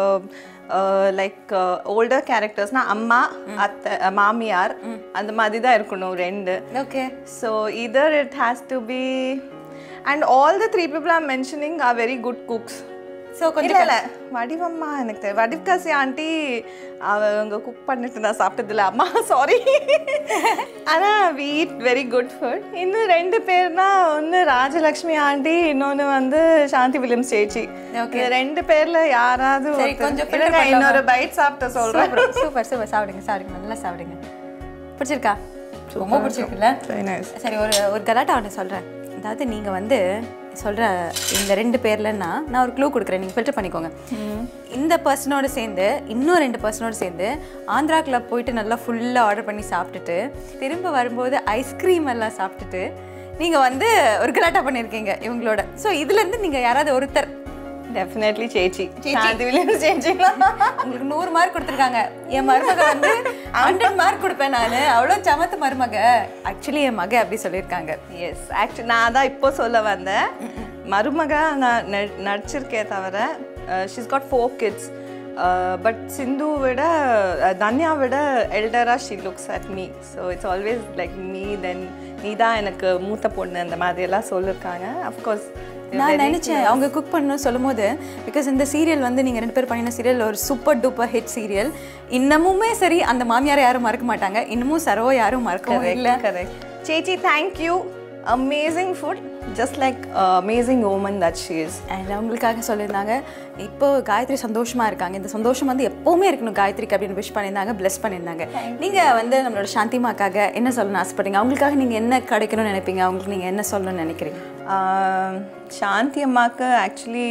லைக் ஓல்டர் கேரக்டர்ஸ்னால் அம்மா அத்தை அஹ், மாமியார் அந்த மாதிரி தான் இருக்கணும் ரெண்டு okay So either it has to be, and all the three people I'm mentioning are very good cooks. So கொஞ்சம் இல்ல இல்ல வடிவம்மா எனக்கு தெரியும் வடிவகாசி ஆண்டி அவங்க குக் பண்ணிட்டு நான் சாப்பிட்டதில்ல அம்மா சாரி ஆனா we eat very good food இன்னும் ரெண்டு பேர்னா ஒன்று ராஜலக்ஷ்மி ஆண்டி இன்னொன்று வந்து சாந்தி வில்லியம்ஸ் சேச்சி Okay. இந்த ரெண்டு பேர்ல யாராவது சரி, ஒருத்தர். கொஞ்சம் filter இருங்க, பண்ணலாமா? இன்னொரு பைட் சாப்பிட்ட சொல்றேன் சூப்பர் சூப்பர் சூப்பர் சாப்பிடுங்க சாப்பிடுங்க நல்லா சாப்பிடுங்க பிடிச்சிருக்கா ரொம்ப பிடிச்சிருக்குல்ல Very nice. சரி ஒரு ஒரு கலாட்டா ஒன்று சொல்கிறேன் அதாவது நீங்கள் வந்து சொல்கிற இந்த ரெண்டு பேர்லன்னா நான் ஒரு க்ளூ கொடுக்குறேன் நீங்கள் ஃபில்டர் பண்ணிக்கோங்க இந்த பர்சனோட சேர்ந்து இன்னும் ரெண்டு பர்சனோட சேர்ந்து ஆந்திரா கிளப் போயிட்டு நல்லா ஃபுல்லாக ஆர்டர் பண்ணி சாப்பிட்டுட்டு திரும்ப வரும்போது ஐஸ்கிரீம் எல்லாம் சாப்பிட்டுட்டு நீங்கள் வந்து ஒரு கலாட்டா பண்ணியிருக்கீங்க இவங்களோட ஸோ இதுலேருந்து நீங்கள் யாராவது ஒருத்தர் டெஃபினெட்லி சேச்சி சாந்தி வில்லியம்ஸ் சேச்சிங்களா உங்களுக்கு நூறு மார்க் கொடுத்துருக்காங்க என் மருமக வந்து ஹண்ட்ரட் மார்க் கொடுப்பேன் நான் அவ்வளோ சமத்து மருமக ஆக்சுவலி என் மக அப்படி சொல்லியிருக்காங்க எஸ் ஆக்சுவலி நான் தான் இப்போ சொல்ல வந்தேன் மருமக நான் ந- நடிச்சிருக்கேன் தவிர she's got four kids but Sindhu விட அஹ், தன்யா விட எல்டராக she looks at me so it's always like me then நீ தான் எனக்கு மூத்த பொண்ணு அந்த மாதிரி எல்லாம் சொல்லியிருக்காங்க அஃப்கோர்ஸ் நான் நினைச்சேன் அவங்க குக் பண்ணணும்னு சொல்லும்போது பிகாஸ் இந்த சீரியல் வந்து நீங்கள் ரெண்டு பேர் பண்ணின சீரியல் ஒரு சூப்பர் டூப்பர் ஹிட் சீரியல் இன்னமுமே சரி அந்த மாமியாரை யாரும் மறக்க மாட்டாங்க இன்னமும் சரோ யாரும் மறக்கவும் இல்லை கரெக்ட் சேச்சி thank you amazing food just like amazing woman that she is and அவங்களுக்காக சொல்லியிருந்தாங்க இப்போ காயத்ரி சந்தோஷமா இருக்காங்க இந்த சந்தோஷம் வந்து எப்பவுமே இருக்கணும் காயத்ரிக்கு அப்படின்னு விஷ் பண்ணியிருந்தாங்க bless பண்ணியிருந்தாங்க நீங்க வந்து நம்மளோட சாந்திமாக்காக என்ன சொல்லணும்னு ஆசைப்படுறீங்க அவங்களுக்காக நீங்க என்ன கிடைக்கணும்னு நினைப்பீங்க அவங்களுக்கு நீங்க என்ன சொல்லணும்னு நினைக்கிறீங்க ஆஹ் சாந்தி அம்மாக்கு actually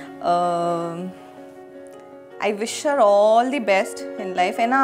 I wish her all the best in life ஏன்னா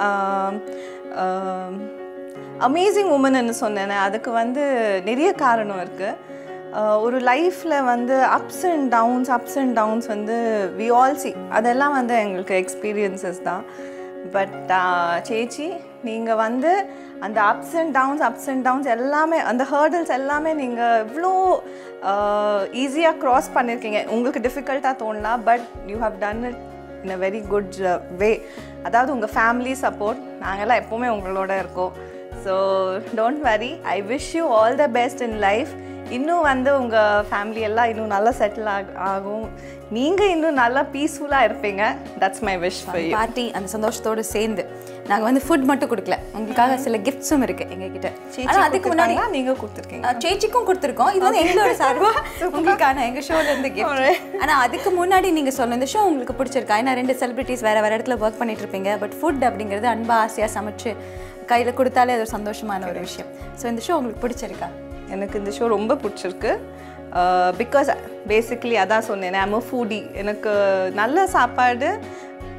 அமேசிங் உமன்னு சொன்னேனே அதுக்கு வந்து நிறைய காரணம் இருக்குது ஒரு லைஃப்பில் வந்து ups and downs ups and downs வந்து வி ஆல் சி அதெல்லாம் வந்து எங்களுக்கு எக்ஸ்பீரியன்சஸ் தான் பட் சேச்சி நீங்கள் வந்து அந்த ups and downs ups and downs எல்லாமே அந்த ஹேர்டில்ஸ் எல்லாமே நீங்கள் இவ்வளோ ஈஸியாக க்ராஸ் பண்ணியிருக்கீங்க உங்களுக்கு டிஃபிகல்ட்டாக தோணலாம் but you have done it in a very good way அதாவது உங்கள் ஃபேமிலி சப்போர்ட் நாங்கள்லாம் எப்போவுமே உங்களோட இருக்கோம் so don't worry I wish you all the best in life இன்னும் வந்து உங்கள் ஃபேமிலி எல்லாம் இன்னும் நல்லா செட்டில் ஆக ஆகும் நீங்கள் இன்னும் நல்லா பீஸ்ஃபுல்லாக இருப்பீங்க that's my wish for you party அந்த சந்தோஷத்தோடு சேர்ந்து நாங்க வந்து ஃபுட் மட்டும் கொடுக்கல உங்களுக்காக சில கிஃப்ட்ஸும் இருக்கு எங்ககிட்ட ஆனா அதுக்கு முன்னாடி நீங்கள் கொடுத்துருக்கீங்க அஹ், சேச்சிக்கும் கொடுத்துருக்கோம் இது வந்து எங்களோட சார்பா உங்களுக்கான எங்க ஷோல இருந்து கிஃப்ட் ஆனா அதுக்கு முன்னாடி நீங்க சொல்லணும் இந்த ஷோ உங்களுக்கு பிடிச்சிருக்கா ஏன்னா ரெண்டு செலிபிரிட்டிஸ் வேற வேற இடத்துல ஒர்க் பண்ணிட்டு இருப்பீங்க பட் ஃபுட் அப்படிங்கிறது அன்பா ஆசையா சமைச்சு கையில கொடுத்தாலே அது ஒரு சந்தோஷமான ஒரு விஷயம் ஸோ இந்த ஷோ உங்களுக்கு பிடிச்சிருக்கா எனக்கு இந்த ஷோ ரொம்ப பிடிச்சிருக்கு பிகாஸ் பேசிக்கலி அதான் சொன்னேன் ஐம் ஃபூடி எனக்கு நல்ல சாப்பாடு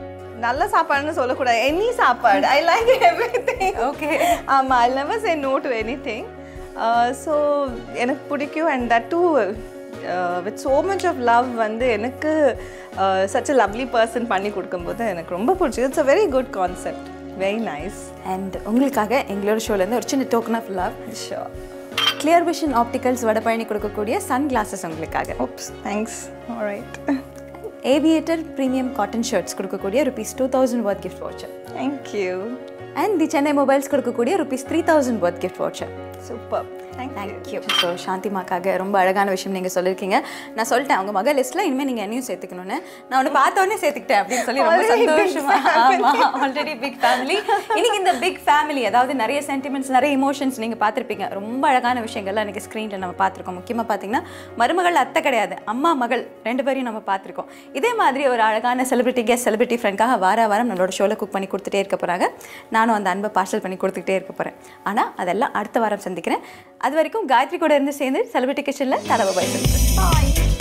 நல்ல சாப்பாடுன்னு சொல்லக்கூடாது எனி சாப்பாடு I like everything okay ஆமாம் I never say no to anything so எனக்கு பிடிக்கும் and that too with so much of love வந்து எனக்கு சச் அ லவ்லி பர்சன் பண்ணி கொடுக்கும்போது எனக்கு ரொம்ப பிடிச்சது it's a very good concept very nice and உங்களுக்காக எங்களோட ஷோலேருந்து ஒரு சின்ன token of love shore clear vision opticals Vadapalani கொடுக்கக்கூடிய சன் கிளாஸஸ் உங்களுக்காக oops thanks right aviator premium cotton shirts கொடுக்கக்கூடிய rupees two thousand worth gift voucher thank you and the Chennai mobiles கொடுக்கக்கூடிய rupees three thousand worth gift voucher super thank you thank you so சாந்திமாக்காக ரொம்ப அழகான விஷயம் நீங்கள் சொல்லியிருக்கீங்க நான் சொல்லிட்டேன் அவங்க மக லிஸ்ட்டில் இனிமேல் நீங்கள் என்னையும் சேர்த்துக்கணும்னு நான் ஒன்று பார்த்தோன்னே சேர்த்துக்கிட்டேன் அப்படின்னு சொல்லி ரொம்ப Already big சந்தோஷமா ஆமாம் ஆல்ரெடி பிக் ஃபேமிலி இன்னைக்கு இந்த பிக் ஃபேமிலி அதாவது நிறைய சென்டிமெண்ட்ஸ் நிறைய இமோஷன்ஸ் நீங்கள் பார்த்துருப்பீங்க ரொம்ப அழகான விஷயங்கள்லாம் எனக்கு ஸ்க்ரீனில் நம்ம பார்த்துருக்கோம் முக்கியமாக பார்த்தீங்கன்னா மருமகள் அத்தை கிடையாது அம்மா மகள் ரெண்டு பேரையும் நம்ம பார்த்துருக்கோம் இதே மாதிரி ஒரு அழகான செலிபிரிட்டி கெஸ்ட் செலிபிரிட்டி ஃப்ரெண்ட்காக வார வாரம் நம்மளோட ஷோவில் குக் பண்ணி கொடுத்துட்டே இருக்க போகிறாங்க நானும் அந்த அன்பை பார்சல் பண்ணி கொடுத்துக்கிட்டே இருக்க போகிறேன் ஆனால் அதெல்லாம் அடுத்த வாரம் சந்திக்கிறேன் அது வரைக்கும் காயத்ரி கூட இருந்து சேர்ந்து செலிபிரிட்டி கிச்சனில் தரவை பாய் சொல்லுறேன்